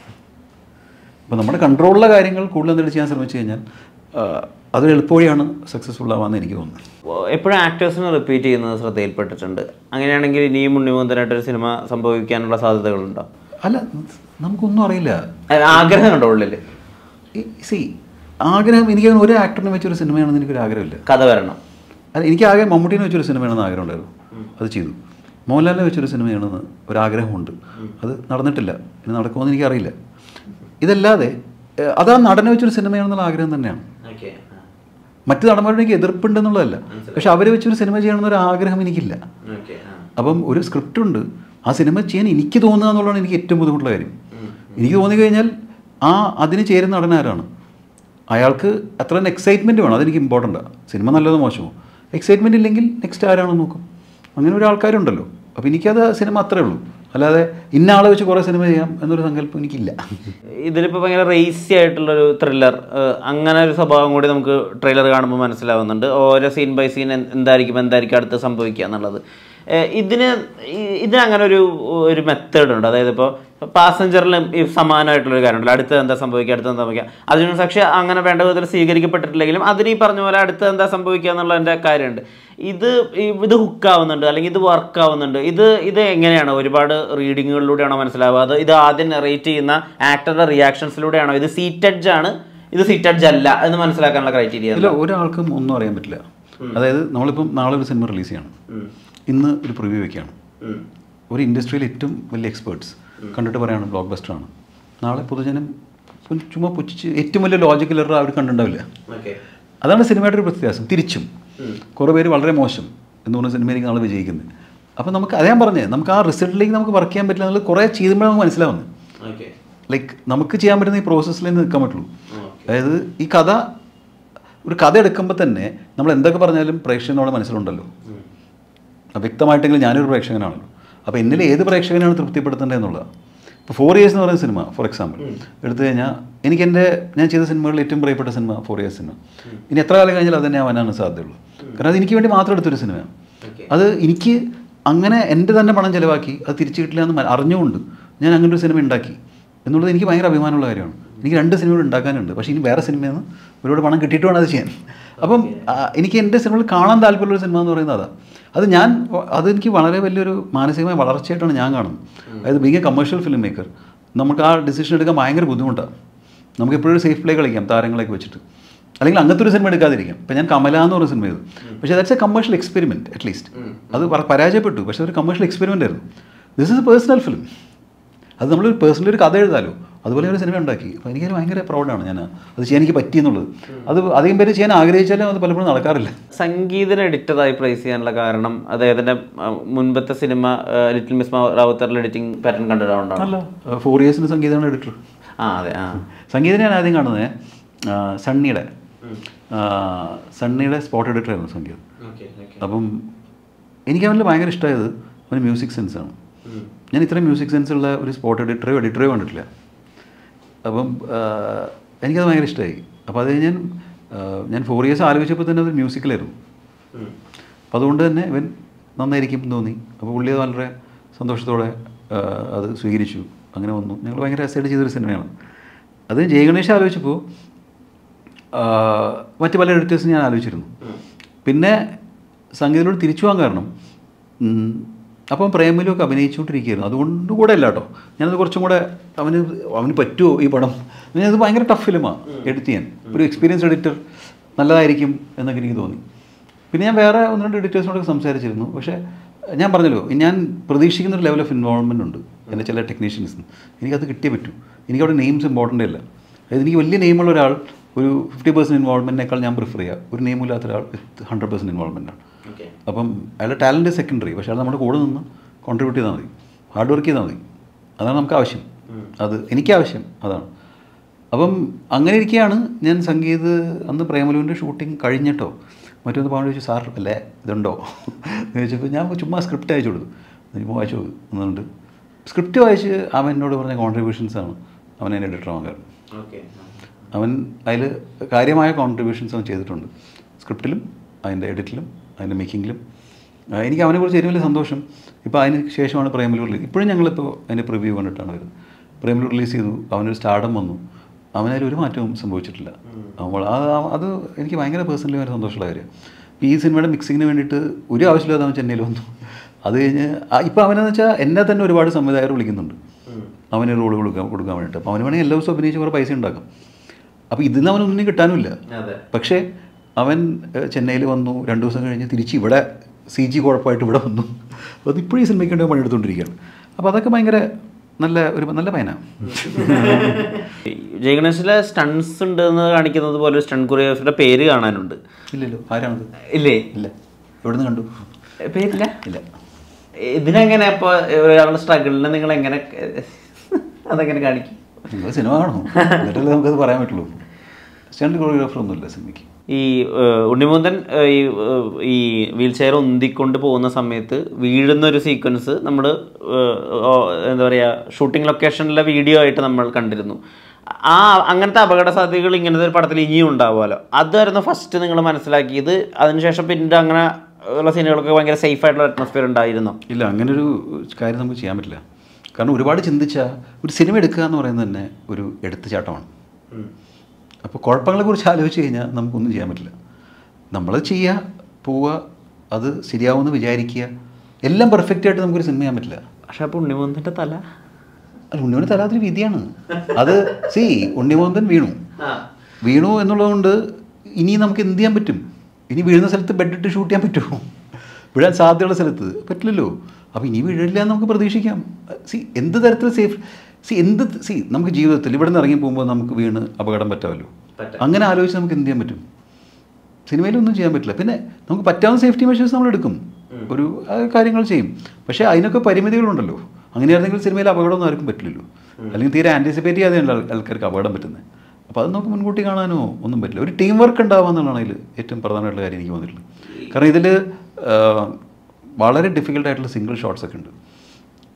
അപ്പോൾ നമ്മുടെ കൺട്രോളിലെ കാര്യങ്ങൾ കൂടുതൽ എന്തെങ്കിലും ചെയ്യാൻ ശ്രമിച്ചു കഴിഞ്ഞാൽ ഏഹ്, അതൊരു എളുപ്പവഴിയാണ് സക്സസ്ഫുൾ ആവാമെന്ന് എനിക്ക് തോന്നുന്നത് എപ്പോഴും ആക്ടേഴ്സിനെ റിപ്പീറ്റ് ചെയ്യുന്നത് ശ്രദ്ധയിൽപ്പെട്ടിട്ടുണ്ട് അങ്ങനെയാണെങ്കിൽ ഇനിയും ഉണ്ണിമൂന്തനായിട്ടൊരു സിനിമ സംഭവിക്കാനുള്ള സാധ്യതകളുണ്ടോ അല്ല നമുക്കൊന്നും അറിയില്ല അല്ല, ആഗ്രഹം കണ്ടോ ഉള്ളിൽ സി ആഗ്രഹം എനിക്ക് അങ്ങനെ ഒരു ആക്ടറിനെ വെച്ചൊരു സിനിമയാണെന്ന് എനിക്കൊരു ആഗ്രഹമില്ല കഥ വരണം അല്ല എനിക്ക് ആകെ മമ്മൂട്ടീനെ വെച്ചൊരു സിനിമയാണെന്ന് ആഗ്രഹം ഉണ്ടായിരുന്നു അത് ചെയ്തു മോഹൻലാലിനെ വെച്ചൊരു സിനിമയാണെന്ന് ഒരാഗ്രഹമുണ്ട് അത് നടന്നിട്ടില്ല ഇനി നടക്കുമെന്ന് എനിക്കറിയില്ല ഇതല്ലാതെ ഏഹ്, അത് ആ നടനെ വെച്ചൊരു സിനിമയാണെന്നുള്ള ആഗ്രഹം തന്നെയാണ് മറ്റ് നടന്മാരുടെ എനിക്ക് എതിർപ്പുണ്ടെന്നുള്ളതല്ല പക്ഷെ അവരെ വെച്ചൊരു സിനിമ ചെയ്യണമെന്നൊരു ആഗ്രഹം എനിക്കില്ല അപ്പം ഒരു സ്ക്രിപ്റ്റ് ഉണ്ട് ആ സിനിമ ചെയ്യാൻ എനിക്ക് തോന്നുക എന്നുള്ളതാണ് എനിക്ക് ഏറ്റവും ബുദ്ധിമുട്ടുള്ള കാര്യം എനിക്ക് തോന്നി കഴിഞ്ഞാൽ ആ അതിന് ചേരുന്ന നടൻ ആരാണ് അയാൾക്ക് അത്ര തന്നെ എക്സൈറ്റ്മെൻറ്റ് വേണം അതെനിക്ക് ഇമ്പോർട്ടൻ്റാണ് സിനിമ നല്ലതോ മോശമോ എക്സൈറ്റ്മെൻറ്റ് ഇല്ലെങ്കിൽ നെക്സ്റ്റ് ആരാണെന്ന് നോക്കും അങ്ങനെ ഒരു ആൾക്കാരുണ്ടല്ലോ അപ്പോൾ എനിക്കത് സിനിമ അത്രേ ഉള്ളൂ അല്ലാതെ ഇന്ന ആളെ വെച്ച് കുറേ സിനിമ ചെയ്യാം എന്നൊരു സങ്കല്പം എനിക്കില്ല ഇതിലിപ്പോൾ ഭയങ്കര റേസി ആയിട്ടുള്ളൊരു ത്രില്ലർ അങ്ങനെ ഒരു സ്വഭാവം കൂടി നമുക്ക് ട്രെയിലർ കാണുമ്പോൾ മനസ്സിലാവുന്നുണ്ട് ഓരോ സീൻ ബൈ സീൻ എന്തായിരിക്കും എന്തായിരിക്കും അടുത്ത് സംഭവിക്കുക എന്നുള്ളത് ഏഹ് ഇതിന് ഈ- ഇതിന് അങ്ങനെ ഒരു ഒരു മെത്തേഡ് ഉണ്ട് അതായത് ഇപ്പോൾ പാസഞ്ചറിലും ഈ സമാനമായിട്ടുള്ളൊരു കാര്യമുണ്ടല്ലോ അടുത്ത് എന്താ സംഭവിക്കുക അടുത്ത് എന്താ സംഭവിക്കുക അതിന് പക്ഷേ അങ്ങനെ വേണ്ട വിധത്തിൽ സ്വീകരിക്കപ്പെട്ടിട്ടില്ലെങ്കിലും അതിന് ഈ പറഞ്ഞ പോലെ അടുത്ത് എന്താ സംഭവിക്കുക എന്നുള്ളതിൻ്റെ കാര്യമുണ്ട് ഇത് ഈ- ഇത് ഹുക്കാവുന്നുണ്ട് അല്ലെങ്കിൽ ഇത് വർക്ക് ആവുന്നുണ്ട് ഇത് ഇത് എങ്ങനെയാണ് ഒരുപാട് റീഡിങ്ങുകളിലൂടെയാണോ മനസ്സിലാവുക അത് ഇത് ആദ്യം നെറേറ്റ് ചെയ്യുന്ന ആക്ടറുടെ റിയാക്ഷൻസിലൂടെയാണോ ഇത് സീറ്റഡ്ജ് ആണ് ഇത് സീറ്റഡ്ജ് അല്ല എന്ന് മനസ്സിലാക്കാനുള്ള ക്രൈറ്റീരിയ ഇല്ല ഒരാൾക്കും ഒന്നും അറിയാൻ പറ്റില്ല അതായത് നമ്മളിപ്പം നാളെ ഒരു സിനിമ റിലീസ് ചെയ്യണം ഇന്ന് ഒരു പ്രിവ്യൂ വെക്കുകയാണ് ഒരു ഇൻഡസ്ട്രിയിൽ ഏറ്റവും വലിയ എക്സ്പേർട്സ് കണ്ടിട്ട് പറയാണ് ബ്ലോക്ക് ബസ്റ്ററാണ് നാളെ പൊതുജനം പു- ചുമ്മാ പുച്ഛിച്ച് ഏറ്റവും വലിയ ലോജിക്കൽ എറർ അവർ കണ്ടിട്ടുണ്ടാവില്ല അതാണ് സിനിമയുടെ ഒരു വ്യത്യാസം തിരിച്ചും കുറേ പേര് വളരെ മോശം എന്ന് പറഞ്ഞ സിനിമയിലേക്ക് നാളെ വിജയിക്കുന്നത് അപ്പം നമുക്ക് അതേ ഞാൻ പറഞ്ഞേ നമുക്ക് ആ റിസൾട്ടിലേക്ക് നമുക്ക് വർക്ക് ചെയ്യാൻ പറ്റില്ല എന്നുള്ളത് കുറേ ചെയ്യുമ്പോഴാണ് നമുക്ക് മനസ്സിലാവുന്നത് ലൈക്ക് നമുക്ക് ചെയ്യാൻ പറ്റുന്ന ഈ പ്രോസസ്സിൽ നിന്ന് നിൽക്കാൻ പറ്റുള്ളൂ അതായത് ഈ കഥ ഒരു കഥ എടുക്കുമ്പോൾ തന്നെ നമ്മൾ എന്തൊക്കെ പറഞ്ഞാലും പ്രേക്ഷകൻ നമ്മുടെ മനസ്സിലുണ്ടല്ലോ അപ്പോൾ വ്യക്തമായിട്ടെങ്കിലും ഞാനൊരു പ്രേക്ഷകനാണല്ലോ അപ്പോൾ എന്നിൽ ഏത് പ്രേക്ഷകനാണ് തൃപ്തിപ്പെടുത്തേണ്ടത് എന്നുള്ളതാണ് ഇപ്പോൾ ഫോർ ഇയേഴ്സ് എന്ന് പറയുന്ന സിനിമ ഫോർ എക്സാമ്പിൾ എടുത്തു കഴിഞ്ഞാൽ എനിക്ക് എൻ്റെ ഞാൻ ചെയ്ത സിനിമകളിൽ ഏറ്റവും പ്രിയപ്പെട്ട സിനിമ ഫോർ ഇയേഴ്സ് സിനിമ ഇനി എത്ര കാലം കഴിഞ്ഞാൽ അത് തന്നെ ആവാനാണ് സാധ്യതയുള്ളൂ കാരണം അത് എനിക്ക് വേണ്ടി മാത്രം എടുത്തൊരു സിനിമയാണ് അത് എനിക്ക് അങ്ങനെ എൻ്റെ തന്നെ പണം ചിലവാക്കി അത് തിരിച്ചു കിട്ടില്ല എന്ന് മ- അറിഞ്ഞുകൊണ്ട് ഞാൻ അങ്ങനെ ഒരു സിനിമ ഉണ്ടാക്കി എന്നുള്ളത് എനിക്ക് ഭയങ്കര അഭിമാനമുള്ള കാര്യമാണ് എനിക്ക് രണ്ട് സിനിമകൾ ഉണ്ടാക്കാനുണ്ട് പക്ഷേ ഇനി വേറെ സിനിമയിൽ നിന്ന് ഒരുപാട് പണം കിട്ടിയിട്ട് വേണം അത് ചെയ്യാൻ അപ്പം ആ, എനിക്ക് എൻ്റെ സിനിമകൾ കാണാൻ താല്പര്യമുള്ള ഒരു സിനിമ എന്ന് പറയുന്നത് അതാണ് അത് ഞാൻ അതെനിക്ക് വളരെ വലിയൊരു മാനസികമായ വളർച്ചയായിട്ടാണ് ഞാൻ കാണുന്നത് അതായത് being a commercial film maker നമുക്ക് ആ ഡിസിഷൻ എടുക്കാൻ ഭയങ്കര ബുദ്ധിമുട്ടാണ് നമുക്ക് എപ്പോഴും സേഫ് പ്ലേ കളിക്കാം താരങ്ങളൊക്കെ വെച്ചിട്ട് അല്ലെങ്കിൽ അങ്ങനത്തെ ഒരു സിനിമ എടുക്കാതിരിക്കാം ഇപ്പം ഞാൻ കമല എന്ന് പറഞ്ഞ സിനിമ ചെയ്തു പക്ഷേ that's a commercial experiment at least അത് പ- പരാജയപ്പെട്ടു പക്ഷേ ഒരു കമേഴ്ഷ്യൽ എക്സ്പെരിമെൻ്റ് ആയിരുന്നു this is a personal film അത് നമ്മൾ പേഴ്സണലി ഒരു കഥ എഴുതാലോ അതുപോലെ ഒരു സിനിമ ഉണ്ടാക്കി അപ്പോൾ എനിക്കത് ഭയങ്കര പ്രൗഡാണ് ഞാൻ അത് ചെയ്യാൻ എനിക്ക് പറ്റി എന്നുള്ളത് അത് അധികം പേര് ചെയ്യാൻ ആഗ്രഹിച്ചാലും അത് പലപ്പോഴും നടക്കാറില്ല സംഗീതം എഡിറ്ററായി പ്രൈസ് ചെയ്യാനുള്ള കാരണം അദ്ദേഹത്തിന്റെ ആ, മുൻപത്തെ സിനിമ ലിറ്റിൽ മിസ് റാവുത്തറിൽ എഡിറ്റിംഗ് പാറ്റേൺ കണ്ടിട്ടുണ്ടാണ് അല്ല ഫോർ ഇയേഴ്സിന് സംഗീതമാണ് എഡിറ്റർ ആ അതെ ആ സംഗീതം ഞാൻ ആദ്യം കാണുന്നത് ആ, സണ്ണിയുടെ ആ, സണ്ണിയുടെ സ്പോട്ട് എഡിറ്റർ ആയിരുന്നു സംഗീതം അപ്പം എനിക്ക് അവനിൽ ഭയങ്കര ഇഷ്ടമായത് അവന് മ്യൂസിക് സെൻസാണ് ഞാൻ ഇത്രയും മ്യൂസിക് സെൻസ് ഉള്ള ഒരു സ്പോട്ട് എഡിറ്ററോ എഡിറ്ററോ കണ്ടിട്ടില്ല അപ്പം ആ, എനിക്കത് ഭയങ്കര ഇഷ്ടമായി അപ്പോൾ അത് ഞാൻ ആ, ഞാൻ ഫോർ ഇയേഴ്സ് ആലോചിച്ചപ്പോൾ തന്നെ അത് മ്യൂസിക്കിലായിരുന്നു അപ്പോൾ അതുകൊണ്ട് തന്നെ ഇവൻ നന്നായിരിക്കും എന്ന് തോന്നി അപ്പോൾ പുള്ളി അത് വളരെ സന്തോഷത്തോടെ ആ, അത് സ്വീകരിച്ചു അങ്ങനെ വന്നു ഞങ്ങൾ ഭയങ്കര രസമായിട്ട് ചെയ്തൊരു സിനിമയാണ് അത് ജയഗണേഷ് ആലോചിച്ചപ്പോൾ ആ, മറ്റ് പല എഡിറ്റേഴ്സും ഞാൻ ആലോചിച്ചിരുന്നു പിന്നെ സംഗീതത്തിലോട് തിരിച്ചു പോകാൻ കാരണം ഉം, അപ്പം പ്രേമലൊക്കെ അഭിനയിച്ചുകൊണ്ടിരിക്കുകയായിരുന്നു അതുകൊണ്ട് കൂടെ അല്ല കേട്ടോ ഞാനത് കുറച്ചും കൂടെ അവന് അവന് പറ്റുമോ ഈ പടം അത് ഭയങ്കര ടഫ് ഫിലിമാണ് എഡിറ്റ് ചെയ്യാൻ ഒരു എക്സ്പീരിയൻസ് എഡിറ്റർ നല്ലതായിരിക്കും എന്നൊക്കെ എനിക്ക് തോന്നി പിന്നെ ഞാൻ വേറെ ഒന്ന് രണ്ട് എഡിറ്റേഴ്സിനോടൊക്കെ സംസാരിച്ചിരുന്നു പക്ഷേ ഞാൻ പറഞ്ഞല്ലോ ഞാൻ പ്രതീക്ഷിക്കുന്ന ഒരു ലെവൽ ഓഫ് ഇൻവോൾവ്മെൻ്റ് ഉണ്ട് എൻ്റെ ചില ടെക്നീഷ്യൻസിന് എനിക്കത് കിട്ടിയേ പറ്റൂ എനിക്കവിടെ നെയിംസ് ഇമ്പോർട്ടൻ്റ് അല്ല അതായത് എനിക്ക് വലിയ നെയിമുള്ള ഒരാൾ ഒരു ഫിഫ്റ്റി പെർസെൻറ്റ് ഇൻവോൾവ്മെൻറ്റിനേക്കാൾ ഞാൻ പ്രിഫർ ചെയ്യുക ഒരു നെയിമില്ലാത്ത ഒരാൾ വിത്ത് ഹൺഡ്രഡ് പെർസെൻറ്റ് ഇൻവോൾവ്മെൻ്റ് ആണ് അപ്പം അയാളുടെ ടാലൻറ്റ് സെക്കൻഡറി പക്ഷേ അയാൾ നമ്മുടെ കൂടെ നിന്ന് കോൺട്രിബ്യൂട്ട് ചെയ്താൽ മതി ഹാർഡ് വർക്ക് ചെയ്താൽ മതി അതാണ് നമുക്ക് ആവശ്യം അത് എനിക്ക് ആവശ്യം അതാണ് അപ്പം അങ്ങനെ ഇരിക്കുകയാണ് ഞാൻ സംഗീത് അന്ന് പ്രേമലുവിൻ്റെ ഷൂട്ടിംഗ് കഴിഞ്ഞിട്ടോ മറ്റൊന്ന് പോകാൻ ചോദിച്ചു സാർ അല്ലേ ഇതുണ്ടോ എന്ന് ചോദിച്ചപ്പോൾ ഞാൻ ചുമ്മാ സ്ക്രിപ്റ്റ് അയച്ചു കൊടുത്തു നീ വായിച്ചു എന്നുണ്ട് സ്ക്രിപ്റ്റ് വായിച്ച് അവൻ എന്നോട് പറഞ്ഞ കോൺട്രിബ്യൂഷൻസ് ആണ് അവൻ എൻ്റെ എഡിറ്റർ ആവാൻ കാരണം അവൻ അതിൽ കാര്യമായ കോൺട്രിബ്യൂഷൻസ് അവൻ ചെയ്തിട്ടുണ്ട് സ്ക്രിപ്റ്റിലും അതിൻ്റെ എഡിറ്റിലും അതിൻ്റെ മേക്കിങ്ങിലും ആ, എനിക്ക് അവനെക്കുറിച്ച് ഏറ്റവും വലിയ സന്തോഷം ഇപ്പോൾ അതിന് ശേഷമാണ് പ്രേമലൂർ റിലീസ് ഇപ്പോഴും ഞങ്ങളിപ്പോൾ അതിൻ്റെ പ്രിവ്യൂ കണ്ടിട്ടാണ് വരുന്നത് പ്രേമലൂർ റിലീസ് ചെയ്തു അവനൊരു സ്റ്റാർഡം വന്നു അവനതിൽ ഒരു മാറ്റവും സംഭവിച്ചിട്ടില്ല അവൾ അത് അത് എനിക്ക് ഭയങ്കര പേഴ്സണലി ഭയങ്കര സന്തോഷമുള്ള കാര്യം ഈ സിനിമയുടെ മിക്സിങ്ങിന് വേണ്ടിയിട്ട് ഒരു ആവശ്യമില്ലാതെ അവൻ ചെന്നൈയിൽ വന്നു അത് കഴിഞ്ഞ് ഇപ്പോൾ അവനെന്ന് വെച്ചാൽ എന്നെ തന്നെ ഒരുപാട് സംവിധായകർ വിളിക്കുന്നുണ്ട് അവന് റോൾ കൊടുക്കാൻ കൊടുക്കാൻ വേണ്ടിയിട്ട് അപ്പോൾ അവന് വേണമെങ്കിൽ എല്ലാ ദിവസവും അഭിനയിച്ച് കുറേ പൈസ ഉണ്ടാക്കാം അപ്പോൾ ഇതിൽ അവനൊന്നും കിട്ടാനുമില്ല അതെ പക്ഷേ അവൻ ചെന്നൈയിൽ വന്നു രണ്ട് ദിവസം കഴിഞ്ഞ് തിരിച്ച് ഇവിടെ സി ജി കുഴപ്പമായിട്ട് ഇവിടെ വന്നു അപ്പോൾ അതിപ്പോഴും ഈ സിനിമയ്ക്ക് വേണ്ടി പണിയെടുത്തുകൊണ്ടിരിക്കുകയാണ് അപ്പോൾ അതൊക്കെ ഭയങ്കര നല്ല ഒരു നല്ല പയനാണ് ജയഗണേഷിലെ സ്റ്റൺസ് ഉണ്ട് എന്ന് കാണിക്കുന്നത് പോലെ സ്റ്റൺ കൊറിയോഗ്രാഫറുടെ പേര് കാണാനുണ്ട് ഇല്ലല്ലോ ആരാണത് ഇല്ലേ ഇല്ല എവിടെ നിന്ന് കണ്ടു പേരില്ല ഇല്ല ഇതിനെങ്ങനെ ഇപ്പോൾ ഒരാളുടെ സ്ട്രഗിളിനെ നിങ്ങൾ എങ്ങനെ അതെങ്ങനെ കാണിക്കും നിങ്ങൾ സിനിമ കാണുമോ എന്നിട്ടല്ലേ നമുക്കത് പറയാൻ പറ്റുള്ളൂ സ്റ്റാൻഡ് കൊറിയോഗ്രാഫർ ഒന്നുമില്ല സിനിമയ്ക്ക് ഈ ഏഹ്, ഉണ്ണിമുന്തൻ ഏഹ്, ഈ ഏഹ്, ഈ വീൽ ചെയർ ഉന്തിക്കൊണ്ട് പോകുന്ന സമയത്ത് വീഴുന്ന ഒരു സീക്വൻസ് നമ്മൾ എന്താ പറയുക ഷൂട്ടിംഗ് ലൊക്കേഷനിലെ വീഡിയോ ആയിട്ട് നമ്മൾ കണ്ടിരുന്നു ആ അങ്ങനത്തെ അപകട സാധ്യതകൾ ഇങ്ങനത്തെ ഒരു പടത്തിൽ ഇനിയും ഉണ്ടാവുമല്ലോ അതായിരുന്നു ഫസ്റ്റ് നിങ്ങൾ മനസ്സിലാക്കിയത് അതിനുശേഷം പിന്നീട് അങ്ങനെ ഉള്ള സീനുകളൊക്കെ ഭയങ്കര സേഫ് ആയിട്ടുള്ള അറ്റ്മോസ്ഫിയർ ഉണ്ടായിരുന്നോ ഇല്ല അങ്ങനെ ഒരു കാര്യം നമുക്ക് ചെയ്യാൻ പറ്റില്ല കാരണം ഒരുപാട് ചിന്തിച്ച ഒരു സിനിമ എടുക്കുക എന്ന് പറയുന്നത് തന്നെ ഒരു എടുത്തുചാട്ടമാണ് അപ്പോൾ കുഴപ്പങ്ങളെക്കുറിച്ച് ആലോചിച്ച് കഴിഞ്ഞാൽ നമുക്കൊന്നും ചെയ്യാൻ പറ്റില്ല നമ്മൾ ചെയ്യുക പോവുക അത് ശരിയാവുമെന്ന് വിചാരിക്കുക എല്ലാം പെർഫെക്റ്റ് ആയിട്ട് നമുക്കൊരു സിനിമ ചെയ്യാൻ പറ്റില്ല പക്ഷെ അപ്പോൾ ഉണ്ണിമുന്തൻ്റെ തല അല്ല ഉണ്ണിമോൻ തരാത്തൊരു വിധിയാണ് അത് സി ഉണ്ണിമോന്തൻ വീണു വീണു എന്നുള്ളതുകൊണ്ട് ഇനി നമുക്ക് എന്ത് ചെയ്യാൻ പറ്റും ഇനി വീഴുന്ന സ്ഥലത്ത് ബെഡ് ഇട്ട് ഷൂട്ട് ചെയ്യാൻ പറ്റുമോ വീഴാൻ സാധ്യതയുള്ള സ്ഥലത്ത് പറ്റില്ലല്ലോ അപ്പോൾ ഇനി വീഴില്ല എന്ന് നമുക്ക് പ്രതീക്ഷിക്കാം സി എന്ത് തരത്തിൽ സേഫ് സി എന്ത് സി നമുക്ക് ജീവിതത്തിൽ ഇവിടെ നിന്ന് ഇറങ്ങി പോകുമ്പോൾ നമുക്ക് വീണ് അപകടം പറ്റാമല്ലോ പറ്റാം. അങ്ങനെ ആലോചിച്ച് നമുക്ക് എന്ത് ചെയ്യാൻ പറ്റും സിനിമയിലൊന്നും ചെയ്യാൻ പറ്റില്ല പിന്നെ നമുക്ക് പറ്റാവുന്ന സേഫ്റ്റി മെഷേഴ്സ് നമ്മൾ എടുക്കും ഒരു ആ, കാര്യങ്ങൾ ചെയ്യും പക്ഷേ അതിനൊക്കെ പരിമിതികളുണ്ടല്ലോ അങ്ങനെയായിരുന്നെങ്കിൽ സിനിമയിൽ അപകടമൊന്നും ആർക്കും പറ്റില്ലല്ലോ അല്ലെങ്കിൽ തീരെ ആൻറ്റിസിപ്പേറ്റ് ചെയ്യാതെയാണ് ആൾ- ആൾക്കാർക്ക് അപകടം പറ്റുന്നത് അപ്പോൾ അത് നമുക്ക് മുൻകൂട്ടി കാണാനോ ഒന്നും പറ്റില്ല ഒരു ടീം വർക്ക് ഉണ്ടാവുക എന്നുള്ളതാണ് അതിൽ ഏറ്റവും പ്രധാനമായിട്ടുള്ള കാര്യം എനിക്ക് തോന്നിയിട്ടുള്ളത് കാരണം ഇതിൽ വളരെ ഡിഫിക്കൽട്ട് ആയിട്ടുള്ള സിംഗിൾ ഷോട്ട്സ് ഒക്കെ ഉണ്ട്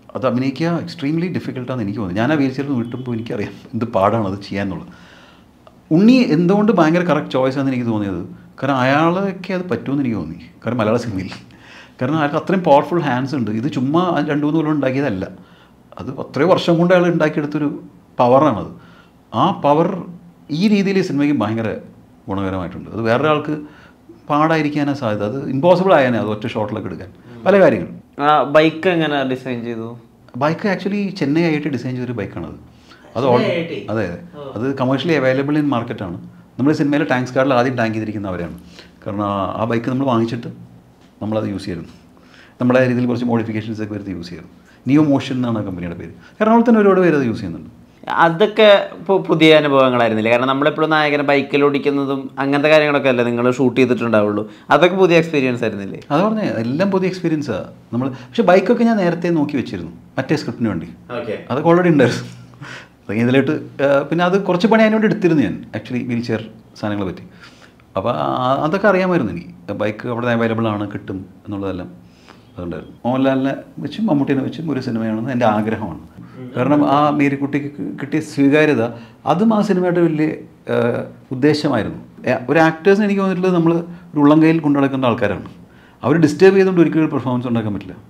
അത് അഭിനയിക്കുക എക്സ്ട്രീംലി ഡിഫിക്കൽട്ടാണെന്ന് എനിക്ക് തോന്നുന്നു ഞാൻ ആ വീൽ ചെയറിൽ വിട്ടുമ്പോൾ എനിക്കറിയാം എന്ത് പാടാണ് അത് ചെയ്യാന്നുള്ളത് ഉണ്ണി എന്തുകൊണ്ട് ഭയങ്കര കറക്റ്റ് ചോയ്സ് ആണെന്ന് എനിക്ക് തോന്നിയത് കാരണം അയാളൊക്കെ അത് പറ്റുമെന്ന് എനിക്ക് തോന്നി കാരണം മലയാള സിനിമയിൽ കാരണം അയാൾക്ക് അത്രയും പവർഫുൾ ഹാൻഡ്സ് ഉണ്ട് ഇത് ചുമ്മാ രണ്ട് മൂന്ന് കൊല്ലം ഉണ്ടാക്കിയതല്ല അത് അത്രയും വർഷം കൊണ്ട് അയാൾ ഉണ്ടാക്കിയെടുത്തൊരു പവറാണത് ആ പവർ ഈ രീതിയിൽ ഈ സിനിമയ്ക്ക് ഭയങ്കര ഗുണകരമായിട്ടുണ്ട് അത് വേറൊരാൾക്ക് പാടായിരിക്കാനാ സാധ്യത അത് ഇമ്പോസിബിൾ ആയാനേ അത് ഒറ്റ ഷോട്ടിലൊക്കെ എടുക്കാൻ പല കാര്യങ്ങൾ ബൈക്ക് എങ്ങനെ ഡിസൈൻ ചെയ്തു ബൈക്ക് ആക്ച്വലി ചെന്നൈ ആയിട്ട് ഡിസൈൻ ചെയ്തൊരു ബൈക്കാണത് അത് ഓൾ അതെ അതെ അത് കമേഴ്ഷ്യലി അവൈലബിൾ ഇൻ മാർക്കറ്റാണ് നമ്മൾ സിനിമയിലെ ടാങ്ക്സ് കാർഡിൽ ആദ്യം ടാങ്ക് ചെയ്തിരിക്കുന്നവരാണ് കാരണം ആ- ആ ബൈക്ക് നമ്മൾ വാങ്ങിച്ചിട്ട് നമ്മളത് യൂസ് ചെയ്യുന്നു നമ്മുടെ രീതിയിൽ കുറച്ച് മോഡിഫിക്കേഷൻസ് ഒക്കെ വരുത്തി യൂസ് ചെയ്യുന്നു നിയോ മോഷൻ എന്നാണ് ആ കമ്പനിയുടെ പേര് എറണാകുളത്ത് തന്നെ ഒരുപാട് പേര് അത് യൂസ് ചെയ്യുന്നുണ്ട് അതൊക്കെ ഇപ്പോൾ പുതിയ അനുഭവങ്ങളായിരുന്നില്ലേ കാരണം നമ്മളെപ്പോഴും നായകനെ ബൈക്കിൽ ഓടിക്കുന്നതും അങ്ങനത്തെ കാര്യങ്ങളൊക്കെ അല്ലേ നിങ്ങൾ ഷൂട്ട് ചെയ്തിട്ടുണ്ടാവുള്ളൂ അതൊക്കെ പുതിയ എക്സ്പീരിയൻസ് ആയിരുന്നില്ലേ അത് പറഞ്ഞേ എല്ലാം പുതിയ എക്സ്പീരിയൻസാണ് നമ്മൾ പക്ഷേ ബൈക്കൊക്കെ ഞാൻ നേരത്തെ നോക്കി വെച്ചിരുന്നു മറ്റേ സ്ക്രിപ്റ്റിന് വേണ്ടി ഓക്കെ അതൊക്കെ ഓൾറെഡി ഉണ്ടായിരുന്നു അപ്പോൾ ഇതിലോട്ട് പിന്നെ അത് കുറച്ച് പണി അതിനോട് എടുത്തിരുന്നു ഞാൻ ആക്ച്വലി വീൽ ചെയർ സാധനങ്ങളെ പറ്റി അപ്പോൾ ആ- അതൊക്കെ അറിയാമായിരുന്നു എനിക്ക് ബൈക്ക് അവിടെ അവൈലബിൾ ആണ് കിട്ടും എന്നുള്ളതെല്ലാം അതുകൊണ്ടായിരുന്നു മോഹൻലാലിനെ വെച്ചും മമ്മൂട്ടിനെ വെച്ചും ഒരു സിനിമയാണെന്ന് എൻ്റെ ആഗ്രഹമാണ് കാരണം ആ മേരിക്കുട്ടിക്ക് കിട്ടിയ സ്വീകാര്യത അതും ആ സിനിമയുടെ വലിയ ആ, ഉദ്ദേശമായിരുന്നു ഏ, ഒരു ആക്ടേഴ്സിന് എനിക്ക് തോന്നിയിട്ടുള്ളത് നമ്മൾ ഒരു ഉള്ളം കയ്യിൽ കൊണ്ടു നടക്കുന്ന ആൾക്കാരാണ് അവർ ഡിസ്റ്റർബ് ചെയ്തുകൊണ്ട് ഒരിക്കലും ഒരു പെർഫോമൻസ് ഉണ്ടാക്കാൻ പറ്റില്ല